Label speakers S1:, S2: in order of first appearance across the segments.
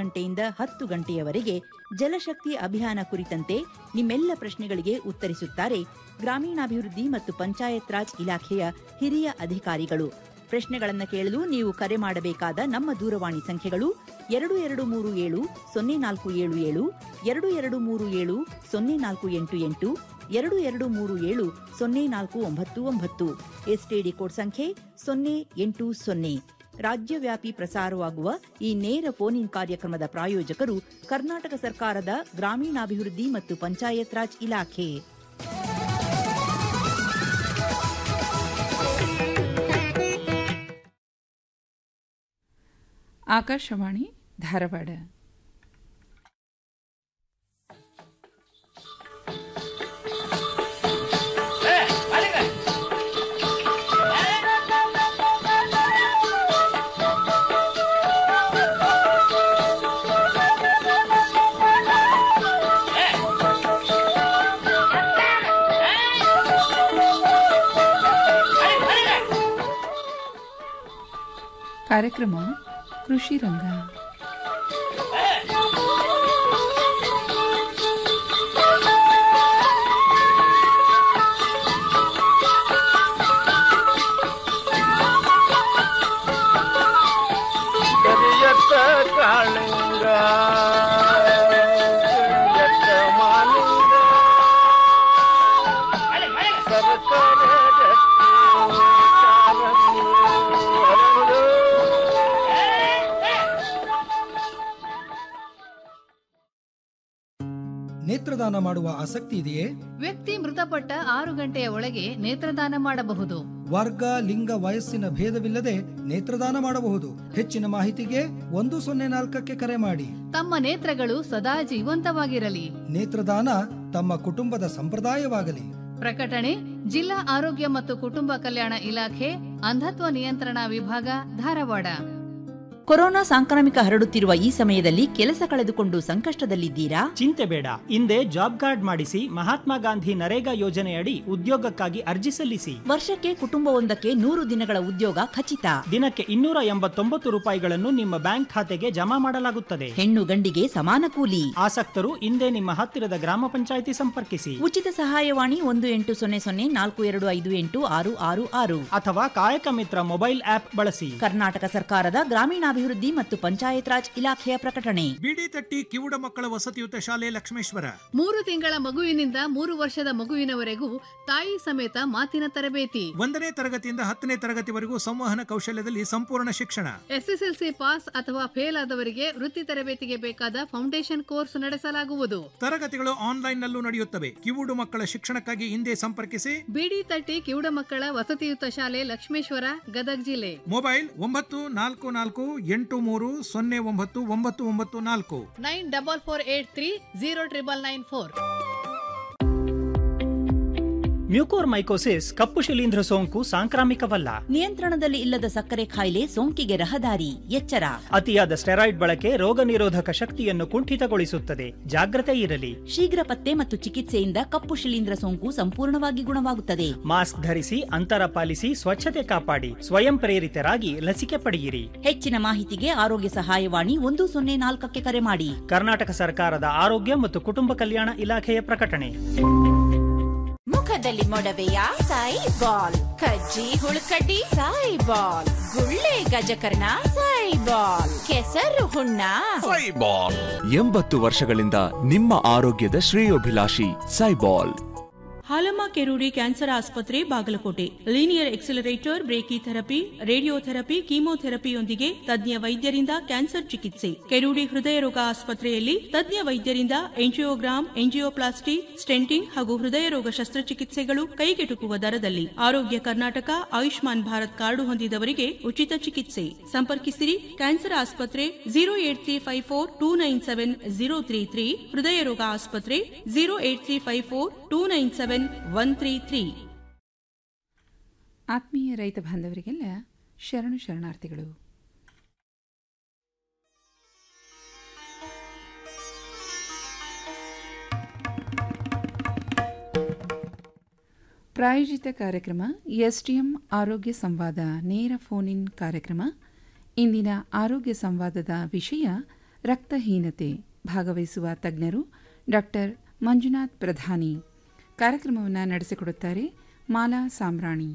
S1: ಗಂಟೆಯಿಂದ ಹತ್ತು ಗಂಟೆಯವರೆಗೆ ಜಲಶಕ್ತಿ ಅಭಿಯಾನ ಕುರಿತಂತೆ ನಿಮ್ಮೆಲ್ಲ ಪ್ರಶ್ನೆಗಳಿಗೆ ಉತ್ತರಿಸುತ್ತಾರೆ ಗ್ರಾಮೀಣಾಭಿವೃದ್ಧಿ ಮತ್ತು ಪಂಚಾಯತ್ ರಾಜ್ ಇಲಾಖೆಯ ಹಿರಿಯ ಅಧಿಕಾರಿಗಳು ಪ್ರಶ್ನೆಗಳನ್ನು ಕೇಳಲು ನೀವು ಕರೆ ಮಾಡಬೇಕಾದ ನಮ್ಮ ದೂರವಾಣಿ ಸಂಖ್ಯೆಗಳು ಎರಡು ಎರಡು ಮೂರು ಏಳು ಸೊನ್ನೆ ನಾಲ್ಕು ಏಳು ಏಳು ಎರಡು ಎರಡು ಮೂರು ಏಳು ಸೊನ್ನೆ ನಾಲ್ಕು ಎಂಟು ಎಂಟು ಎರಡು ಎರಡು ಮೂರು ಏಳು ಸೊನ್ನೆ ನಾಲ್ಕು ಒಂಬತ್ತು ಒಂಬತ್ತು ಎಸ್ಟಿಡಿ ಕೋಡ್ ಸಂಖ್ಯೆ ಸೊನ್ನೆ ಎಂಟು ಸೊನ್ನೆ ರಾಜ್ಯವ್ಯಾಪಿ ಪ್ರಸಾರವಾಗುವ ಈ ನೇರ ಫೋನ್ ಇನ್ ಕಾರ್ಯಕ್ರಮದ ಪ್ರಾಯೋಜಕರು ಕರ್ನಾಟಕ ಸರ್ಕಾರದ ಗ್ರಾಮೀಣಾಭಿವೃದ್ಧಿ ಮತ್ತು ಪಂಚಾಯತ್ ರಾಜ್ ಇಲಾಖೆ
S2: ಆಕಾಶವಾಣಿ ಧಾರವಾಡ ಕಾರ್ಯಕ್ರಮ ಕೃಷಿ ರಂಗ
S3: ಕರಿಯತ್ತ ಕಾಳಿಂಗ ಕರಿಯತ್ತ ಮಾಲಿಂಗ ಸರಸರ ಗಟ್ಟಿ ಕಾಲಂಗಿ ಹರಳು.
S4: ನೇತ್ರದಾನ ಮಾಡುವ ಆಸಕ್ತಿ ಇದೆಯೇ
S5: ವ್ಯಕ್ತಿ ಮೃತಪಟ್ಟ ಆರು ಗಂಟೆಯ ಒಳಗೆ ನೇತ್ರದಾನ ಮಾಡಬಹುದು
S4: ವರ್ಗ ಲಿಂಗ ವಯಸ್ಸಿನ ಭೇದವಿಲ್ಲದೆ ನೇತ್ರದಾನ ಮಾಡಬಹುದು ಹೆಚ್ಚಿನ ಮಾಹಿತಿಗೆ ಒಂದು ಸೊನ್ನೆ ನಾಲ್ಕಕ್ಕೆ ಕರೆ ಮಾಡಿ
S5: ತಮ್ಮ ನೇತ್ರಗಳು ಸದಾ ಜೀವಂತವಾಗಿರಲಿ
S4: ನೇತ್ರದಾನ ತಮ್ಮ ಕುಟುಂಬದ ಸಂಪ್ರದಾಯವಾಗಲಿ
S5: ಪ್ರಕಟಣೆ ಜಿಲ್ಲಾ ಆರೋಗ್ಯ ಮತ್ತು ಕುಟುಂಬ ಕಲ್ಯಾಣ ಇಲಾಖೆ ಅಂಧತ್ವ ನಿಯಂತ್ರಣ ವಿಭಾಗ ಧಾರವಾಡ
S1: ಕೊರೋನಾ ಸಾಂಕ್ರಾಮಿಕ ಹರಡುತ್ತಿರುವ ಈ ಸಮಯದಲ್ಲಿ ಕೆಲಸ ಕಳೆದುಕೊಂಡು ಸಂಕಷ್ಟದಲ್ಲಿದ್ದೀರಾ
S6: ಚಿಂತೆ ಬೇಡ ಹಿಂದೆ ಜಾಬ್ ಕಾರ್ಡ್ ಮಾಡಿಸಿ ಮಹಾತ್ಮ ಗಾಂಧಿ ನರೇಗಾ ಯೋಜನೆಯಡಿ ಉದ್ಯೋಗಕ್ಕಾಗಿ ಅರ್ಜಿ ಸಲ್ಲಿಸಿ
S1: ವರ್ಷಕ್ಕೆ ಕುಟುಂಬವೊಂದಕ್ಕೆ ನೂರು ದಿನಗಳ ಉದ್ಯೋಗ ಖಚಿತ
S6: ದಿನಕ್ಕೆ ಇನ್ನೂರ ಎಂಬತ್ತೊಂಬತ್ತು ರೂಪಾಯಿಗಳನ್ನು ನಿಮ್ಮ ಬ್ಯಾಂಕ್ ಖಾತೆಗೆ ಜಮಾ ಮಾಡಲಾಗುತ್ತದೆ
S1: ಹೆಣ್ಣು ಗಂಡಿಗೆ ಸಮಾನ ಕೂಲಿ
S6: ಆಸಕ್ತರು ಹಿಂದೆ ನಿಮ್ಮ ಹತ್ತಿರದ ಗ್ರಾಮ ಪಂಚಾಯಿತಿ ಸಂಪರ್ಕಿಸಿ
S1: ಉಚಿತ ಸಹಾಯವಾಣಿ ಒಂದು ಎಂಟು ಸೊನ್ನೆ ಸೊನ್ನೆ ನಾಲ್ಕು ಎರಡು ಐದು ಎಂಟು ಆರು ಆರು ಆರು
S6: ಅಥವಾ ಕಾಯಕ ಮಿತ್ರ ಮೊಬೈಲ್ ಆಪ್ ಬಳಸಿ
S1: ಕರ್ನಾಟಕ ಸರ್ಕಾರದ ಗ್ರಾಮೀಣಾಭಿವೃದ್ಧಿ ಮತ್ತು ಪಂಚಾಯತ್ ರಾಜ್ ಇಲಾಖೆಯ ಪ್ರಕಟಣೆ
S7: ಬಿಡಿ ತಟ್ಟಿ ಕಿವುಡ ಮಕ್ಕಳ ವಸತಿಯುತ ಶಾಲೆ ಲಕ್ಷ್ಮೇಶ್ವರ
S5: ಮೂರು ತಿಂಗಳ ಮಗುವಿನಿಂದ ಮೂರು ವರ್ಷದ ಮಗುವಿನವರೆಗೂ ತಾಯಿ ಸಮೇತ ಮಾತಿನ ತರಬೇತಿ
S7: ಒಂದನೇ ತರಗತಿಯಿಂದ ಹತ್ತನೇ ತರಗತಿವರೆಗೂ ಸಂವಹನ ಕೌಶಲ್ಯದಲ್ಲಿ ಸಂಪೂರ್ಣ ಶಿಕ್ಷಣ
S5: ಎಸ್ಎಸ್ಎಲ್ಸಿ ಪಾಸ್ ಅಥವಾ ಫೇಲ್ ಆದವರಿಗೆ ವೃತ್ತಿ ತರಬೇತಿಗೆ ಬೇಕಾದ ಫೌಂಡೇಶನ್ ಕೋರ್ಸ್ ನಡೆಸಲಾಗುವುದು
S7: ತರಗತಿಗಳು ಆನ್ಲೈನ್ ನಲ್ಲೂ ನಡೆಯುತ್ತವೆ ಕಿವುಡು ಮಕ್ಕಳ ಶಿಕ್ಷಣಕ್ಕಾಗಿ ಹಿಂದೆ ಸಂಪರ್ಕಿಸಿ
S5: ಬಿಡಿ ತಟ್ಟಿ ಕಿವುಡ ಮಕ್ಕಳ ವಸತಿಯುತ ಶಾಲೆ ಲಕ್ಷ್ಮೇಶ್ವರ ಗದಗ್ ಜಿಲ್ಲೆ
S7: ಮೊಬೈಲ್ ಒಂಬತ್ತು ನಾಲ್ಕು ನಾಲ್ಕು ಎಂಟು ಮೂರು ಸೊನ್ನೆ ಒಂಬತ್ತು ಒಂಬತ್ತು ಒಂಬತ್ತು ನಾಲ್ಕು
S5: nine double four eight three zero triple nine four
S6: mucormycosis ಕಪ್ಪು ಶಿಲೀಂಧ್ರ ಸೋಂಕು ಸಾಂಕ್ರಾಮಿಕವಲ್ಲ
S1: ನಿಯಂತ್ರಣದಲ್ಲಿ ಇಲ್ಲದ ಸಕ್ಕರೆ ಕಾಯಿಲೆ ಸೋಂಕಿಗೆ ರಹದಾರಿ ಎಚ್ಚರ
S6: ಅತಿಯಾದ ಸ್ಟೆರಾಯ್ಡ್ ಬಳಕೆ ರೋಗ ನಿರೋಧಕ ಶಕ್ತಿಯನ್ನು ಕುಂಠಿತಗೊಳಿಸುತ್ತದೆ ಜಾಗ್ರತೆ ಇರಲಿ
S1: ಶೀಘ್ರ ಪತ್ತೆ ಮತ್ತು ಚಿಕಿತ್ಸೆಯಿಂದ ಕಪ್ಪು ಶಿಲೀಂಧ್ರ ಸೋಂಕು ಸಂಪೂರ್ಣವಾಗಿ ಗುಣವಾಗುತ್ತದೆ
S6: ಮಾಸ್ಕ್ ಧರಿಸಿ ಅಂತರ ಪಾಲಿಸಿ ಸ್ವಚ್ಛತೆ ಕಾಪಾಡಿ ಸ್ವಯಂ ಪ್ರೇರಿತರಾಗಿ ಲಸಿಕೆ ಪಡೆಯಿರಿ
S1: ಹೆಚ್ಚಿನ ಮಾಹಿತಿಗೆ ಆರೋಗ್ಯ ಸಹಾಯವಾಣಿ ಒಂದು ಸೊನ್ನೆ ನಾಲ್ಕಕ್ಕೆ ಕರೆ ಮಾಡಿ
S6: ಕರ್ನಾಟಕ ಸರ್ಕಾರದ ಆರೋಗ್ಯ ಮತ್ತು ಕುಟುಂಬ ಕಲ್ಯಾಣ ಇಲಾಖೆಯ ಪ್ರಕಟಣೆ
S8: ಮುಖದಲ್ಲಿ ಮೊಡವೆಯ ಸಾಯಿ ಬಾಲ್ ಕಜ್ಜಿ ಹುಳುಕಡ್ಡಿ ಸಾಯಿ ಬಾಲ್ ಗುಳ್ಳೆ ಗಜಕರ್ಣ ಸಾಯಿ ಬಾಲ್ ಕೆಸರು ಹುಣ್ಣ
S9: ಎಂಬತ್ತು ವರ್ಷಗಳಿಂದ ನಿಮ್ಮ ಆರೋಗ್ಯದ ಶ್ರೇಯೋಭಿಲಾಷಿ ಸೈಬಾಲ್
S10: ಹಾಲಮ್ಮ ಕೆರೂಡಿ ಕ್ಯಾನ್ಸರ್ ಆಸ್ಪತ್ರೆ Bagalkote linear accelerator brachytherapy radiotherapy ಕೀಮೋಥೆರಪಿಯೊಂದಿಗೆ ತಜ್ಞ ವೈದ್ಯರಿಂದ ಕ್ಯಾನ್ಸರ್ ಚಿಕಿತ್ಸೆ ಕೆರೂಡಿ ಹೃದಯ ರೋಗ ಆಸ್ಪತ್ರೆಯಲ್ಲಿ ತಜ್ಞ ವೈದ್ಯರಿಂದ ಎಂಜಿಯೋಗ್ರಾಮ್ ಎಂಜಿಯೋಪ್ಲಾಸ್ಟಿ ಸ್ಟೆಂಟಿಂಗ್ ಹಾಗೂ ಹೃದಯ ರೋಗ ಶಸ್ತ್ರಚಿಕಿತ್ಸೆಗಳು ಕೈಗೆಟುಕುವ ದರದಲ್ಲಿ ಆರೋಗ್ಯ ಕರ್ನಾಟಕ ಆಯುಷ್ಮಾನ್ ಭಾರತ್ ಕಾರ್ಡು ಹೊಂದಿದವರಿಗೆ ಉಚಿತ ಚಿಕಿತ್ಸೆ ಸಂಪರ್ಕಿಸಿರಿ ಕ್ಯಾನ್ಸರ್ ಆಸ್ಪತ್ರೆ zero eight three five four two nine seven zero three three ಹೃದಯ ರೋಗ ಆಸ್ಪತ್ರೆ zero eight three five four two nine seven one three three
S2: ಆತ್ಮೀಯ ರೈತ ಬಾಂಧವರಿಗೆಲ್ಲ ಶರಣು ಶರಣಾರ್ಥಿಗಳು ಪ್ರಾಯೋಜಿತ ಕಾರ್ಯಕ್ರಮ ಎಸ್ಟಿಎಂ ಆರೋಗ್ಯ ಸಂವಾದ ನೇರ ಫೋನ್ ಇನ್ ಕಾರ್ಯಕ್ರಮ ಇಂದಿನ ಆರೋಗ್ಯ ಸಂವಾದದ ವಿಷಯ ರಕ್ತಹೀನತೆ ಭಾಗವಹಿಸುವ ತಜ್ಞರು ಡಾಕ್ಟರ್ ಮಂಜುನಾಥ್ ಪ್ರಧಾನಿ ಕಾರ್ಯಕ್ರಮವನ್ನು ನಡೆಸಿಕೊಡುತ್ತಾರೆ ಮಾಲಾ ಸಾಮ್ರಾಣಿ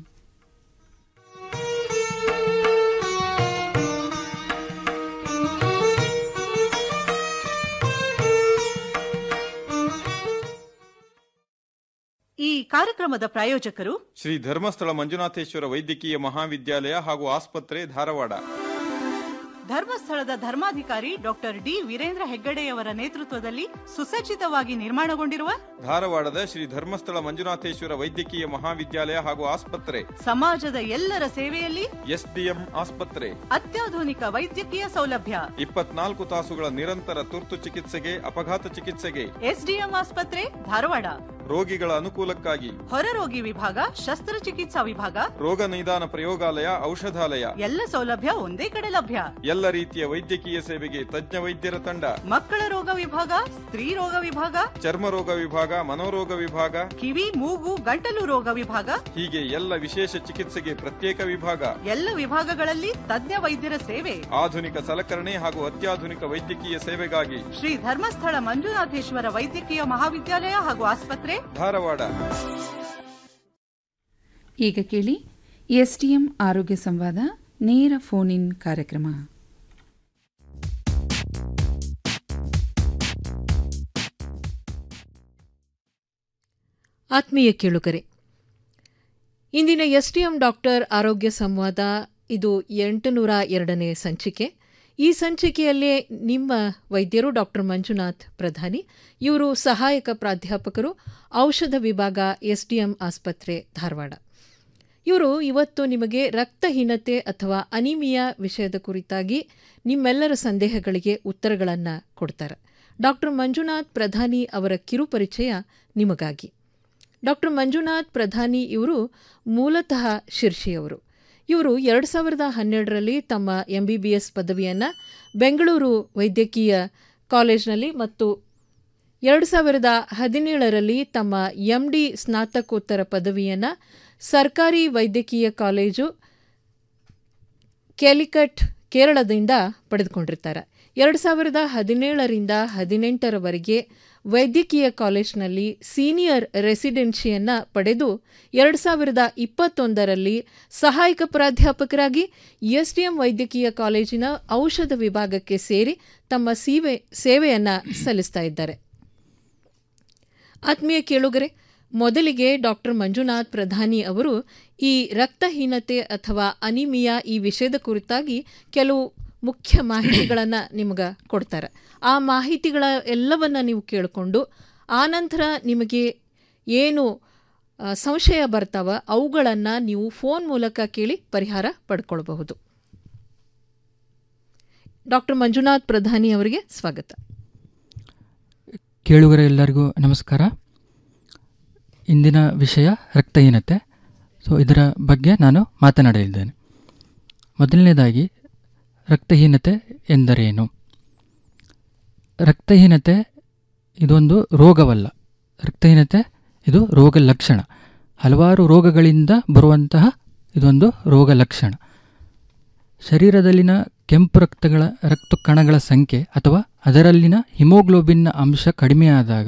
S11: ಈ ಕಾರ್ಯಕ್ರಮದ ಪ್ರಾಯೋಜಕರು
S12: ಶ್ರೀ ಧರ್ಮಸ್ಥಳ ಮಂಜುನಾಥೇಶ್ವರ ವೈದ್ಯಕೀಯ ಮಹಾವಿದ್ಯಾಲಯ ಹಾಗೂ ಆಸ್ಪತ್ರೆ ಧಾರವಾಡ
S11: ಧರ್ಮಸ್ಥಳದ ಧರ್ಮಾಧಿಕಾರಿ ಡಾಕ್ಟರ್ ಡಿ ವೀರೇಂದ್ರ ಹೆಗ್ಗಡೆಯವರ ನೇತೃತ್ವದಲ್ಲಿ ಸುಸಜ್ಜಿತವಾಗಿ ನಿರ್ಮಾಣಗೊಂಡಿರುವ
S12: ಧಾರವಾಡದ ಶ್ರೀ ಧರ್ಮಸ್ಥಳ ಮಂಜುನಾಥೇಶ್ವರ ವೈದ್ಯಕೀಯ ಮಹಾವಿದ್ಯಾಲಯ ಹಾಗೂ ಆಸ್ಪತ್ರೆ
S11: ಸಮಾಜದ ಎಲ್ಲರ ಸೇವೆಯಲ್ಲಿ
S12: ಎಸ್ಡಿಎಂ ಆಸ್ಪತ್ರೆ
S11: ಅತ್ಯಾಧುನಿಕ ವೈದ್ಯಕೀಯ ಸೌಲಭ್ಯ
S12: ಇಪ್ಪತ್ನಾಲ್ಕು ತಾಸುಗಳ ನಿರಂತರ ತುರ್ತು ಚಿಕಿತ್ಸೆಗೆ ಅಪಘಾತ ಚಿಕಿತ್ಸೆಗೆ
S11: ಎಸ್ಡಿಎಂ ಆಸ್ಪತ್ರೆ ಧಾರವಾಡ
S12: ರೋಗಿಗಳ ಅನುಕೂಲಕ್ಕಾಗಿ
S11: ಹೊರರೋಗಿ ವಿಭಾಗ ಶಸ್ತ್ರಚಿಕಿತ್ಸಾ ವಿಭಾಗ
S12: ರೋಗ ನಿದಾನ ಪ್ರಯೋಗಾಲಯ ಔಷಧಾಲಯ
S11: ಎಲ್ಲ ಸೌಲಭ್ಯ ಒಂದೇ ಕಡೆ ಲಭ್ಯ
S12: ಎಲ್ಲ ರೀತಿಯ ವೈದ್ಯಕೀಯ ಸೇವೆಗೆ ತಜ್ಞ ವೈದ್ಯರ ತಂಡ
S11: ಮಕ್ಕಳ ರೋಗ ವಿಭಾಗ ಸ್ತ್ರೀ ರೋಗ ವಿಭಾಗ
S12: ಚರ್ಮ ರೋಗ ವಿಭಾಗ ಮನೋರೋಗ ವಿಭಾಗ
S11: ಕಿವಿ ಮೂಗು ಗಂಟಲು ರೋಗ ವಿಭಾಗ
S12: ಹೀಗೆ ಎಲ್ಲ ವಿಶೇಷ ಚಿಕಿತ್ಸೆಗೆ ಪ್ರತ್ಯೇಕ ವಿಭಾಗ
S11: ಎಲ್ಲ ವಿಭಾಗಗಳಲ್ಲಿ ತಜ್ಞ ವೈದ್ಯರ ಸೇವೆ
S12: ಆಧುನಿಕ ಸಲಕರಣೆ ಹಾಗೂ ಅತ್ಯಾಧುನಿಕ ವೈದ್ಯಕೀಯ ಸೇವೆಗಾಗಿ
S11: ಶ್ರೀ ಧರ್ಮಸ್ಥಳ ಮಂಜುನಾಥೇಶ್ವರ ವೈದ್ಯಕೀಯ ಮಹಾವಿದ್ಯಾಲಯ ಹಾಗೂ ಆಸ್ಪತ್ರೆ
S12: ಧಾರವಾಡ
S2: ಈಗ ಕೇಳಿ ಎಸ್ಟಿಎಂ ಆರೋಗ್ಯ ಸಂವಾದ ನೇರ ಫೋನ್ ಇನ್ ಕಾರ್ಯಕ್ರಮ
S13: ಆತ್ಮೀಯ ಕೇಳುಗರೆ ಇಂದಿನ ಎಸ್ಡಿಎಂ ಡಾಕ್ಟರ್ ಆರೋಗ್ಯ ಸಂವಾದ ಇದು ಎಂಟುನೂರ ಎರಡನೇ ಸಂಚಿಕೆ ಈ ಸಂಚಿಕೆಯಲ್ಲೇ ನಿಮ್ಮ ವೈದ್ಯರು ಡಾಕ್ಟರ್ ಮಂಜುನಾಥ್ ಪ್ರಧಾನಿ ಇವರು ಸಹಾಯಕ ಪ್ರಾಧ್ಯಾಪಕರು ಔಷಧ ವಿಭಾಗ ಎಸ್ಡಿಎಂ ಆಸ್ಪತ್ರೆ ಧಾರವಾಡ ಇವರು ಇವತ್ತು ನಿಮಗೆ ರಕ್ತಹೀನತೆ ಅಥವಾ ಅನಿಮಿಯಾ ವಿಷಯದ ಕುರಿತಾಗಿ ನಿಮ್ಮೆಲ್ಲರ ಸಂದೇಹಗಳಿಗೆ ಉತ್ತರಗಳನ್ನು ಕೊಡ್ತಾರೆ ಡಾಕ್ಟರ್ ಮಂಜುನಾಥ್ ಪ್ರಧಾನಿ ಅವರ ಕಿರುಪರಿಚಯ ನಿಮಗಾಗಿ ಡಾಕ್ಟರ್ ಮಂಜುನಾಥ್ ಪ್ರಧಾನಿ ಇವರು ಮೂಲತಃ ಶಿರ್ಷಿಯವರು ಇವರು ಎರಡು ಸಾವಿರದ ಹನ್ನೆರಡರಲ್ಲಿ ತಮ್ಮ ಎಂ ಬಿ ಬಿ ಎಸ್ ಪದವಿಯನ್ನು ಬೆಂಗಳೂರು ವೈದ್ಯಕೀಯ ಕಾಲೇಜ್ನಲ್ಲಿ ಮತ್ತು ಎರಡು ಸಾವಿರದ ಹದಿನೇಳರಲ್ಲಿ ತಮ್ಮ ಎಂ ಡಿ ಸ್ನಾತಕೋತ್ತರ ಪದವಿಯನ್ನು ಸರ್ಕಾರಿ ವೈದ್ಯಕೀಯ ಕಾಲೇಜು ಕ್ಯಾಲಿಕಟ್ ಕೇರಳದಿಂದ ಪಡೆದುಕೊಂಡಿರ್ತಾರೆ ಎರಡು ಸಾವಿರದ ಹದಿನೇಳರಿಂದ ಹದಿನೆಂಟರವರೆಗೆ ವೈದ್ಯಕೀಯ ಕಾಲೇಜ್ನಲ್ಲಿ ಸೀನಿಯರ್ ರೆಸಿಡೆನ್ಸಿಯನ್ನು ಪಡೆದು ಎರಡು ಸಾವಿರದ ಇಪ್ಪತ್ತೊಂದರಲ್ಲಿ ಸಹಾಯಕ ಪ್ರಾಧ್ಯಾಪಕರಾಗಿ ಎಸ್ಡಿಎಂ ವೈದ್ಯಕೀಯ ಕಾಲೇಜಿನ ಔಷಧ ವಿಭಾಗಕ್ಕೆ ಸೇರಿ ತಮ್ಮ ಸೇವೆ ಸೇವೆಯನ್ನು ಸಲ್ಲಿಸ್ತಾ ಇದ್ದಾರೆ ಆತ್ಮೀಯ ಕೇಳುಗರೆ ಮೊದಲಿಗೆ ಡಾಕ್ಟರ್ ಮಂಜುನಾಥ್ ಪ್ರಧಾನಿ ಅವರು ಈ ರಕ್ತಹೀನತೆ ಅಥವಾ ಅನಿಮಿಯಾ ಈ ವಿಷಯದ ಕುರಿತಾಗಿ ಕೆಲವು ಮುಖ್ಯ ಮಾಹಿತಿಗಳನ್ನು ನಿಮಗೆ ಕೊಡ್ತಾರೆ ಆ ಮಾಹಿತಿಗಳ ಎಲ್ಲವನ್ನ ನೀವು ಕೇಳಿಕೊಂಡು ಆನಂತರ ನಿಮಗೆ ಏನು ಸಂಶಯ ಬರ್ತಾವ ಅವುಗಳನ್ನು ನೀವು ಫೋನ್ ಮೂಲಕ ಕೇಳಿ ಪರಿಹಾರ ಪಡ್ಕೊಳ್ಬಹುದು ಡಾಕ್ಟರ್ ಮಂಜುನಾಥ್ ಪ್ರಧಾನಿ ಅವರಿಗೆ ಸ್ವಾಗತ
S14: ಕೇಳುಗರೆಲ್ಲರಿಗೂ ನಮಸ್ಕಾರ ಇಂದಿನ ವಿಷಯ ರಕ್ತಹೀನತೆ ಸೊ ಇದರ ಬಗ್ಗೆ ನಾನು ಮಾತನಾಡಲಿದ್ದೇನೆ ಮೊದಲನೇದಾಗಿ ರಕ್ತಹೀನತೆ ಎಂದರೇನು ರಕ್ತಹೀನತೆ ಇದೊಂದು ರೋಗವಲ್ಲ ರಕ್ತಹೀನತೆ ಇದು ರೋಗ ಲಕ್ಷಣ ಹಲವಾರು ರೋಗಗಳಿಂದ ಬರುವಂತಹ ಇದೊಂದು ರೋಗ ಲಕ್ಷಣ ಶರೀರದಲ್ಲಿನ ಕೆಂಪು ರಕ್ತಗಳ ರಕ್ತ ಕಣಗಳ ಸಂಖ್ಯೆ ಅಥವಾ ಅದರಲ್ಲಿನ ಹಿಮೋಗ್ಲೋಬಿನ್ನ ಅಂಶ ಕಡಿಮೆಯಾದಾಗ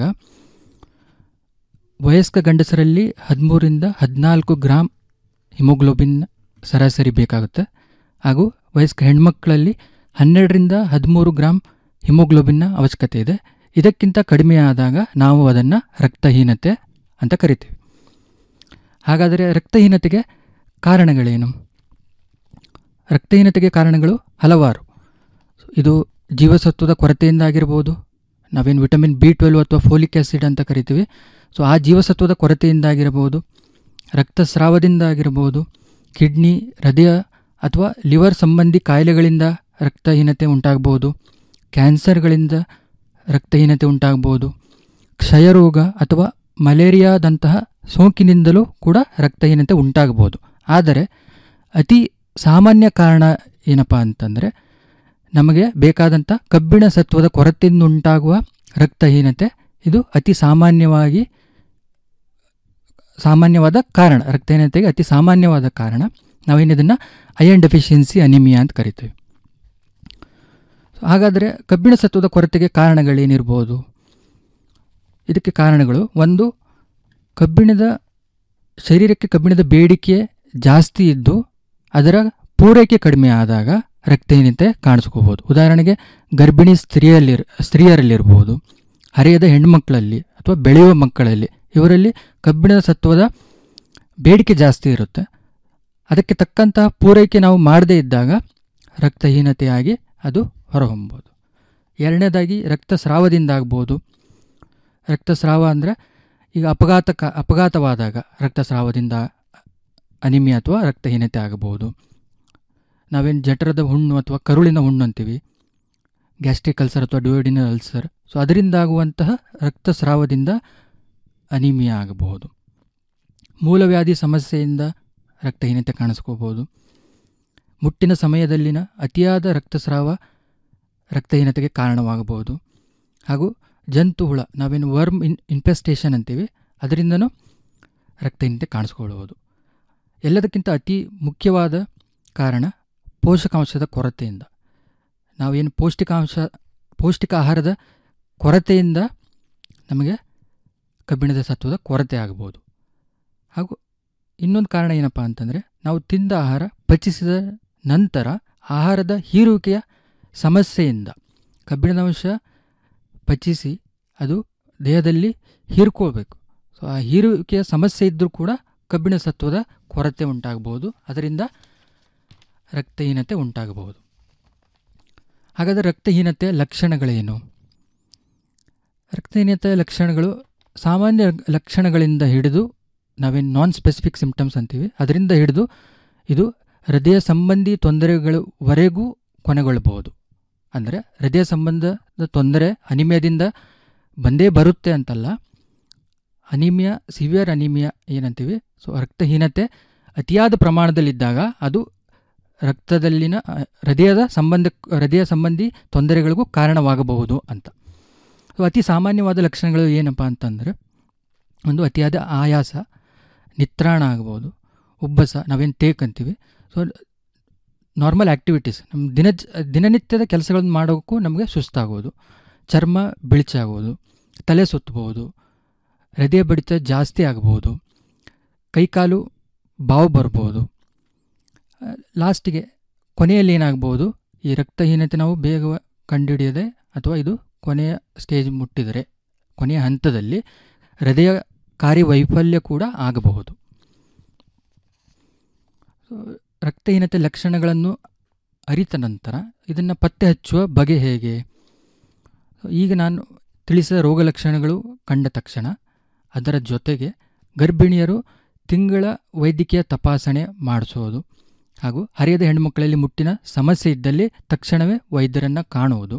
S14: ವಯಸ್ಕ ಗಂಡಸರಲ್ಲಿ ಹದಿಮೂರಿಂದ ಹದಿನಾಲ್ಕು ಗ್ರಾಂ ಹಿಮೋಗ್ಲೋಬಿನ್ ಸರಾಸರಿ ಬೇಕಾಗುತ್ತೆ ಹಾಗೂ ವಯಸ್ಕ ಹೆಣ್ಮಕ್ಕಳಲ್ಲಿ ಹನ್ನೆರಡರಿಂದ ಹದಿಮೂರು ಗ್ರಾಂ ಹಿಮೋಗ್ಲೋಬಿನ್ನ ಅವಶ್ಯಕತೆ ಇದೆ ಇದಕ್ಕಿಂತ ಕಡಿಮೆಯಾದಾಗ ನಾವು ಅದನ್ನು ರಕ್ತಹೀನತೆ ಅಂತ ಕರಿತೀವಿ ಹಾಗಾದರೆ ರಕ್ತಹೀನತೆಗೆ ಕಾರಣಗಳೇನು ರಕ್ತಹೀನತೆಗೆ ಕಾರಣಗಳು ಹಲವಾರು ಇದು ಜೀವಸತ್ವದ ಕೊರತೆಯಿಂದಾಗಿರ್ಬೋದು ನಾವೇನು ವಿಟಮಿನ್ ಬಿ ಟ್ವೆಲ್ವ್ ಅಥವಾ ಫೋಲಿಕ್ ಆ್ಯಸಿಡ್ ಅಂತ ಕರಿತೀವಿ ಸೊ ಆ ಜೀವಸತ್ವದ ಕೊರತೆಯಿಂದಾಗಿರಬಹುದು ರಕ್ತಸ್ರಾವದಿಂದಾಗಿರ್ಬೋದು ಕಿಡ್ನಿ ಹೃದಯ ಅಥವಾ ಲಿವರ್ ಸಂಬಂಧಿ ಕಾಯಿಲೆಗಳಿಂದ ರಕ್ತಹೀನತೆ ಉಂಟಾಗಬಹುದು ಕ್ಯಾನ್ಸರ್ಗಳಿಂದ ರಕ್ತಹೀನತೆ ಉಂಟಾಗಬಹುದು ಕ್ಷಯರೋಗ ಅಥವಾ ಮಲೇರಿಯಾದಂತಹ ಸೋಂಕಿನಿಂದಲೂ ಕೂಡ ರಕ್ತಹೀನತೆ ಉಂಟಾಗಬಹುದು ಆದರೆ ಅತಿ ಸಾಮಾನ್ಯ ಕಾರಣ ಏನಪ್ಪ ಅಂತಂದರೆ ನಮಗೆ ಬೇಕಾದಂಥ ಕಬ್ಬಿಣ ಸತ್ವದ ಕೊರತೆಯಿಂದ ಉಂಟಾಗುವ ರಕ್ತಹೀನತೆ ಇದು ಅತಿ ಸಾಮಾನ್ಯವಾಗಿ ಸಾಮಾನ್ಯವಾದ ಕಾರಣ ರಕ್ತಹೀನತೆಗೆ ಅತಿ ಸಾಮಾನ್ಯವಾದ ಕಾರಣ ನಾವೇನಿದನ್ನು ಅಯನ್ ಡೆಫಿಷಿಯನ್ಸಿ ಅನಿಮಿಯಾ ಅಂತ ಕರಿತೀವಿ ಸೊ ಹಾಗಾದರೆ ಕಬ್ಬಿಣ ಸತ್ವದ ಕೊರತೆಗೆ ಕಾರಣಗಳೇನಿರ್ಬೋದು ಇದಕ್ಕೆ ಕಾರಣಗಳು ಒಂದು ಕಬ್ಬಿಣದ ಶರೀರಕ್ಕೆ ಕಬ್ಬಿಣದ ಬೇಡಿಕೆ ಜಾಸ್ತಿ ಇದ್ದು ಅದರ ಪೂರೈಕೆ ಕಡಿಮೆ ಆದಾಗ ರಕ್ತಹೀನತೆ ಕಾಣಿಸ್ಕೋಬೋದು ಉದಾಹರಣೆಗೆ ಗರ್ಭಿಣಿ ಸ್ತ್ರೀಯಲ್ಲಿ ಸ್ತ್ರೀಯರಲ್ಲಿರ್ಬೋದು ಹರೆಯದ ಹೆಣ್ಮಕ್ಕಳಲ್ಲಿ ಅಥವಾ ಬೆಳೆಯುವ ಮಕ್ಕಳಲ್ಲಿ ಇವರಲ್ಲಿ ಕಬ್ಬಿಣದ ಸತ್ವದ ಬೇಡಿಕೆ ಜಾಸ್ತಿ ಇರುತ್ತೆ ಅದಕ್ಕೆ ತಕ್ಕಂತಹ ಪೂರೈಕೆ ನಾವು ಮಾಡದೇ ಇದ್ದಾಗ ರಕ್ತಹೀನತೆಯಾಗಿ ಅದು ಹೊರಹೊಮ್ಬೋದು ಎರಡನೇದಾಗಿ ರಕ್ತಸ್ರಾವದಿಂದ ಆಗ್ಬೋದು ರಕ್ತಸ್ರಾವ ಅಂದರೆ ಈಗ ಅಪಘಾತ ಅಪಘಾತವಾದಾಗ ರಕ್ತಸ್ರಾವದಿಂದ ಅನಿಮಿಯಾ ಅಥವಾ ರಕ್ತಹೀನತೆ ಆಗಬಹುದು ನಾವೇನು ಜಠರದ ಹುಣ್ಣು ಅಥವಾ ಕರುಳಿನ ಹುಣ್ಣು ಅಂತೀವಿ ಗ್ಯಾಸ್ಟ್ರಿಕ್ ಅಲ್ಸರ್ ಅಥವಾ ಡಿಯೋಡಿನಲ್ ಅಲ್ಸರ್ ಸೊ ಅದರಿಂದ ಆಗುವಂತಹ ರಕ್ತಸ್ರಾವದಿಂದ ಅನಿಮಿಯಾ ಆಗಬಹುದು ಮೂಲವ್ಯಾಧಿ ಸಮಸ್ಯೆಯಿಂದ ರಕ್ತಹೀನತೆ ಕಾಣಿಸ್ಕೋಬೋದು ಮುಟ್ಟಿನ ಸಮಯದಲ್ಲಿನ ಅತಿಯಾದ ರಕ್ತಸ್ರಾವ ರಕ್ತಹೀನತೆಗೆ ಕಾರಣವಾಗಬಹುದು ಹಾಗೂ ಜಂತು ಹುಳ ನಾವೇನು ವರ್ಮ್ ಇನ್ ಇನ್ಫೆಸ್ಟೇಷನ್ ಅಂತೀವಿ ಅದರಿಂದನೂ ರಕ್ತಹೀನತೆ ಕಾಣಿಸ್ಕೊಳ್ಳಬಹುದು ಎಲ್ಲದಕ್ಕಿಂತ ಅತಿ ಮುಖ್ಯವಾದ ಕಾರಣ ಪೋಷಕಾಂಶದ ಕೊರತೆಯಿಂದ ನಾವೇನು ಪೌಷ್ಟಿಕಾಂಶ ಪೌಷ್ಟಿಕ ಆಹಾರದ ಕೊರತೆಯಿಂದ ನಮಗೆ ಕಬ್ಬಿಣದ ಸತ್ವದ ಕೊರತೆ ಆಗಬಹುದು ಹಾಗೂ ಇನ್ನೊಂದು ಕಾರಣ ಏನಪ್ಪ ಅಂತಂದರೆ ನಾವು ತಿಂದ ಆಹಾರ ಪಚಿಸಿದ ನಂತರ ಆಹಾರದ ಹೀರುವಿಕೆಯ ಸಮಸ್ಯೆಯಿಂದ ಕಬ್ಬಿಣದ ಅಂಶ ಪಚಿಸಿ ಅದು ದೇಹದಲ್ಲಿ ಹೀರ್ಕೊಳ್ಬೇಕು ಸೊ ಆ ಹೀರುವಿಕೆಯ ಸಮಸ್ಯೆ ಇದ್ದರೂ ಕೂಡ ಕಬ್ಬಿಣ ಸತ್ವದ ಕೊರತೆ ಉಂಟಾಗಬಹುದು ಅದರಿಂದ ರಕ್ತಹೀನತೆ ಉಂಟಾಗಬಹುದು ಹಾಗಾದರೆ ರಕ್ತಹೀನತೆಯ ಲಕ್ಷಣಗಳೇನು ರಕ್ತಹೀನತೆಯ ಲಕ್ಷಣಗಳು ಸಾಮಾನ್ಯ ಲಕ್ಷಣಗಳಿಂದ ಹಿಡಿದು ನಾವೇನು ನಾನ್ ಸ್ಪೆಸಿಫಿಕ್ ಸಿಂಪ್ಟಮ್ಸ್ ಅಂತೀವಿ ಅದರಿಂದ ಹಿಡಿದು ಇದು ಹೃದಯ ಸಂಬಂಧಿ ತೊಂದರೆಗಳವರೆಗೂ ಕೊನೆಗೊಳ್ಳಬಹುದು ಅಂದರೆ ಹೃದಯ ಸಂಬಂಧದ ತೊಂದರೆ ಅನಿಮಿಯಾದಿಂದ ಬಂದೇ ಬರುತ್ತೆ ಅಂತಲ್ಲ ಅನಿಮಿಯಾ ಸಿವಿಯರ್ ಅನಿಮಿಯಾ ಏನಂತೀವಿ ಸೊ ರಕ್ತಹೀನತೆ ಅತಿಯಾದ ಪ್ರಮಾಣದಲ್ಲಿದ್ದಾಗ ಅದು ರಕ್ತದಲ್ಲಿನ ಹೃದಯದ ಸಂಬಂಧ ಹೃದಯ ಸಂಬಂಧಿ ತೊಂದರೆಗಳಿಗೂ ಕಾರಣವಾಗಬಹುದು ಅಂತ ಸೊ ಅತಿ ಸಾಮಾನ್ಯವಾದ ಲಕ್ಷಣಗಳು ಏನಪ್ಪ ಅಂತಂದರೆ ಒಂದು ಅತಿಯಾದ ಆಯಾಸ ನಿತ್ರಾಣ ಆಗ್ಬೋದು ಉಬ್ಬಸ ನಾವೇನು ತೇಕ್ ಅಂತೀವಿ ಸೊ ನಾರ್ಮಲ್ ಆ್ಯಕ್ಟಿವಿಟೀಸ್ ನಮ್ಮ ದಿನ ದಿನನಿತ್ಯದ ಕೆಲಸಗಳನ್ನು ಮಾಡೋಕ್ಕೂ ನಮಗೆ ಸುಸ್ತಾಗೋದು ಚರ್ಮ ಬಿಳಿಚಾಗೋದು ತಲೆ ಸುತ್ತಬಹುದು ಹೃದಯ ಬಡಿತ ಜಾಸ್ತಿ ಆಗಬಹುದು ಕೈಕಾಲು ಬಾವು ಬರ್ಬೋದು ಲಾಸ್ಟಿಗೆ ಕೊನೆಯಲ್ಲಿ ಏನಾಗ್ಬೋದು ಈ ರಕ್ತಹೀನತೆ ನಾವು ಬೇಗ ಕಂಡುಹಿಡಿಯದೆ ಅಥವಾ ಇದು ಕೊನೆಯ ಸ್ಟೇಜ್ ಮುಟ್ಟಿದರೆ ಕೊನೆಯ ಹಂತದಲ್ಲಿ ಹೃದಯ ಕಾರ್ಯವೈಫಲ್ಯ ಕೂಡ ಆಗಬಹುದು ರಕ್ತಹೀನತೆ ಲಕ್ಷಣಗಳನ್ನು ಅರಿತ ನಂತರ ಇದನ್ನು ಪತ್ತೆ ಹಚ್ಚುವ ಬಗೆ ಹೇಗೆ ಈಗ ನಾನು ತಿಳಿಸಿದ ರೋಗ ಲಕ್ಷಣಗಳು ಕಂಡ ತಕ್ಷಣ ಅದರ ಜೊತೆಗೆ ಗರ್ಭಿಣಿಯರು ತಿಂಗಳ ವೈದ್ಯಕೀಯ ತಪಾಸಣೆ ಮಾಡಿಸೋದು ಹಾಗೂ ಹರಿಯದ ಹೆಣ್ಣುಮಕ್ಕಳಲ್ಲಿ ಮುಟ್ಟಿನ ಸಮಸ್ಯೆ ಇದ್ದಲ್ಲಿ ತಕ್ಷಣವೇ ವೈದ್ಯರನ್ನು ಕಾಣುವುದು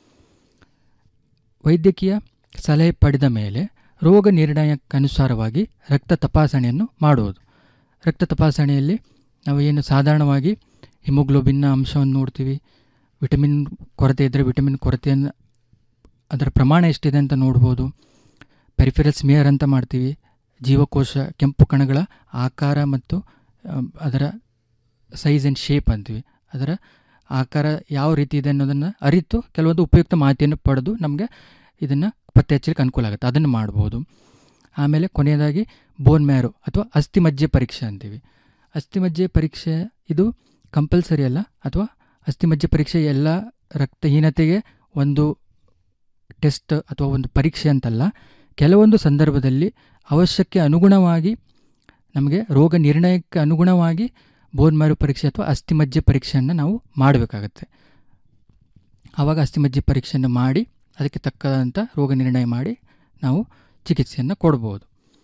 S14: ವೈದ್ಯಕೀಯ ಸಲಹೆ ಪಡೆದ ಮೇಲೆ ರೋಗ ನಿರ್ಣಯಕ್ಕನುಸಾರವಾಗಿ ರಕ್ತ ತಪಾಸಣೆಯನ್ನು ಮಾಡುವುದು ರಕ್ತ ತಪಾಸಣೆಯಲ್ಲಿ ನಾವು ಏನು ಸಾಧಾರಣವಾಗಿ ಹಿಮೋಗ್ಲೋಬಿನ್ನ ಅಂಶವನ್ನು ನೋಡ್ತೀವಿ ವಿಟಮಿನ್ ಕೊರತೆ ಇದ್ದರೆ ವಿಟಮಿನ್ ಕೊರತೆಯನ್ನು ಅದರ ಪ್ರಮಾಣ ಎಷ್ಟಿದೆ ಅಂತ ನೋಡ್ಬೋದು ಪೆರಿಫೆರಲ್ ಸ್ಮಿಯರ್ ಅಂತ ಮಾಡ್ತೀವಿ ಜೀವಕೋಶ ಕೆಂಪು ಕಣಗಳ ಆಕಾರ ಮತ್ತು ಅದರ ಸೈಜ್ ಆ್ಯಂಡ್ ಶೇಪ್ ಅಂತೀವಿ ಅದರ ಆಕಾರ ಯಾವ ರೀತಿ ಇದೆ ಅನ್ನೋದನ್ನು ಅರಿತು ಕೆಲವೊಂದು ಉಪಯುಕ್ತ ಮಾಹಿತಿಯನ್ನು ಪಡೆದು ನಮಗೆ ಇದನ್ನು ಪತ್ತೆ ಹಚ್ಚಲಿಕ್ಕೆ ಅನುಕೂಲ ಆಗುತ್ತೆ ಅದನ್ನು ಮಾಡ್ಬೋದು ಆಮೇಲೆ ಕೊನೆಯದಾಗಿ ಬೋನ್ ಮ್ಯಾರೋ ಅಥವಾ ಅಸ್ಥಿಮಜ್ಜೆ ಪರೀಕ್ಷೆ ಅಂತೀವಿ ಅಸ್ಥಿಮಜ್ಜೆ ಪರೀಕ್ಷೆ ಇದು ಕಂಪಲ್ಸರಿ ಅಲ್ಲ ಅಥವಾ ಅಸ್ಥಿಮಜ್ಜೆ ಪರೀಕ್ಷೆ ಎಲ್ಲ ರಕ್ತಹೀನತೆಗೆ ಒಂದು ಟೆಸ್ಟ್ ಅಥವಾ ಒಂದು ಪರೀಕ್ಷೆ ಅಂತಲ್ಲ ಕೆಲವೊಂದು ಸಂದರ್ಭದಲ್ಲಿ ಅವಶ್ಯಕ್ಕೆ ಅನುಗುಣವಾಗಿ ನಮಗೆ ರೋಗ ನಿರ್ಣಯಕ್ಕೆ ಅನುಗುಣವಾಗಿ ಬೋನ್ ಮ್ಯಾರೋ ಪರೀಕ್ಷೆ ಅಥವಾ ಅಸ್ಥಿಮಜ್ಜೆ ಪರೀಕ್ಷೆಯನ್ನು ನಾವು ಮಾಡಬೇಕಾಗತ್ತೆ ಆವಾಗ ಅಸ್ಥಿಮಜ್ಜೆ ಪರೀಕ್ಷೆಯನ್ನು ಮಾಡಿ ಅದಕ್ಕೆ ತಕ್ಕಂಥ ರೋಗ ನಿರ್ಣಯ ಮಾಡಿ ನಾವು ಚಿಕಿತ್ಸೆಯನ್ನು ಕೊಡ್ಬೋದು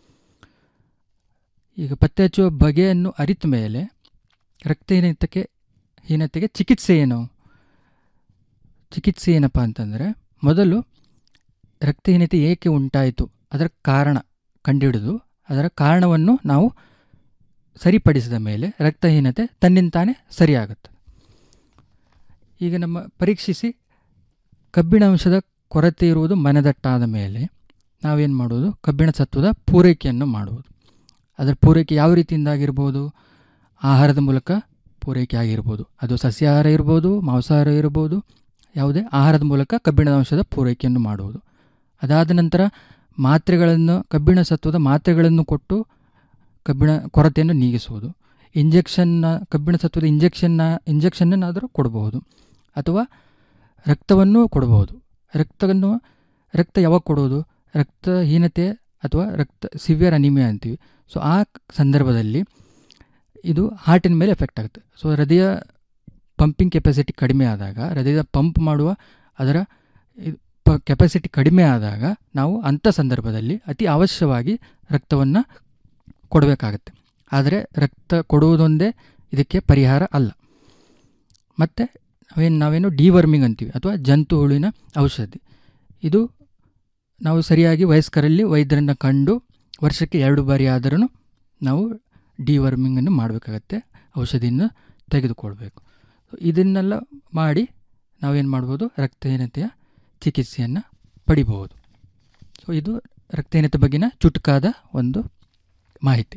S14: ಈಗ ಪತ್ತೆ ಹಚ್ಚುವ ಬಗೆಯನ್ನು ಅರಿತ ಮೇಲೆ ರಕ್ತಹೀನತೆಗೆ ಹೀನತೆಗೆ ಚಿಕಿತ್ಸೆ ಏನು ಚಿಕಿತ್ಸೆ ಏನಪ್ಪ ಅಂತಂದರೆ ಮೊದಲು ರಕ್ತಹೀನತೆ ಏಕೆ ಉಂಟಾಯಿತು ಅದರ ಕಾರಣ ಕಂಡುಹಿಡಿದು ಅದರ ಕಾರಣವನ್ನು ನಾವು ಸರಿಪಡಿಸಿದ ಮೇಲೆ ರಕ್ತಹೀನತೆ ತನ್ನಿಂತಾನೇ ಸರಿಯಾಗುತ್ತೆ ಈಗ ನಮ್ಮ ಪರೀಕ್ಷಿಸಿ ಕಬ್ಬಿಣ ಅಂಶದ ಕೊರತೆ ಇರುವುದು ಮನದಟ್ಟಾದ ಮೇಲೆ ನಾವೇನು ಮಾಡೋದು ಕಬ್ಬಿಣ ಸತ್ವದ ಪೂರೈಕೆಯನ್ನು ಮಾಡುವುದು ಅದರ ಪೂರೈಕೆ ಯಾವ ರೀತಿಯಿಂದ ಆಗಿರ್ಬೋದು ಆಹಾರದ ಮೂಲಕ ಪೂರೈಕೆ ಆಗಿರ್ಬೋದು ಅದು ಸಸ್ಯಾಹಾರ ಇರ್ಬೋದು ಮಾಂಸಾಹಾರ ಇರ್ಬೋದು ಯಾವುದೇ ಆಹಾರದ ಮೂಲಕ ಕಬ್ಬಿಣದ ಅಂಶದ ಪೂರೈಕೆಯನ್ನು ಮಾಡುವುದು ಅದಾದ ನಂತರ ಮಾತ್ರೆಗಳನ್ನು ಕಬ್ಬಿಣ ಸತ್ವದ ಮಾತ್ರೆಗಳನ್ನು ಕೊಟ್ಟು ಕಬ್ಬಿಣ ಕೊರತೆಯನ್ನು ನೀಗಿಸುವುದು ಇಂಜೆಕ್ಷನ್ನ ಕಬ್ಬಿಣ ಸತ್ವದ ಇಂಜೆಕ್ಷನ್ನ ಇಂಜೆಕ್ಷನ್ನನ್ನಾದರೂ ಕೊಡಬಹುದು ಅಥವಾ ರಕ್ತವನ್ನು ಕೊಡಬಹುದು ರಕ್ತವನ್ನು ರಕ್ತ ಯಾವಾಗ ಕೊಡುವುದು ರಕ್ತಹೀನತೆ ಅಥವಾ ರಕ್ತ ಸಿವಿಯರ್ ಅನಿಮಿಯಾ ಅಂತೀವಿ ಸೊ ಆ ಸಂದರ್ಭದಲ್ಲಿ ಇದು ಹಾರ್ಟಿನ ಮೇಲೆ ಎಫೆಕ್ಟ್ ಆಗುತ್ತೆ ಸೊ ಹೃದಯ ಪಂಪಿಂಗ್ ಕೆಪಾಸಿಟಿ ಕಡಿಮೆ ಆದಾಗ ಹೃದಯದ ಪಂಪ್ ಮಾಡುವ ಅದರ ಪ ಕೆಪಾಸಿಟಿ ಕಡಿಮೆ ಆದಾಗ ನಾವು ಅಂಥ ಸಂದರ್ಭದಲ್ಲಿ ಅತಿ ಅವಶ್ಯವಾಗಿ ರಕ್ತವನ್ನು ಕೊಡಬೇಕಾಗತ್ತೆ ಆದರೆ ರಕ್ತ ಕೊಡುವುದೊಂದೇ ಇದಕ್ಕೆ ಪರಿಹಾರ ಅಲ್ಲ ಮತ್ತು ನಾವೇನು ನಾವೇನು ಡಿವರ್ಮಿಂಗ್ ಅಂತೀವಿ ಅಥವಾ ಜಂತು ಹುಳುವಿನ ಔಷಧಿ ಇದು ನಾವು ಸರಿಯಾಗಿ ವಯಸ್ಕರಲ್ಲಿ ವೈದ್ಯರನ್ನು ಕಂಡು ವರ್ಷಕ್ಕೆ ಎರಡು ಬಾರಿ ಆದರೂ ನಾವು ಡಿವರ್ಮಿಂಗನ್ನು ಮಾಡಬೇಕಾಗತ್ತೆ ಔಷಧಿಯನ್ನು ತೆಗೆದುಕೊಳ್ಬೇಕು ಇದನ್ನೆಲ್ಲ ಮಾಡಿ ನಾವೇನು ಮಾಡ್ಬೋದು ರಕ್ತಹೀನತೆಯ ಚಿಕಿತ್ಸೆಯನ್ನು ಪಡಿಬಹುದು ಸೊ ಇದು ರಕ್ತಹೀನತೆ ಬಗ್ಗಿನ ಚುಟುಕಾದ ಒಂದು ಮಾಹಿತಿ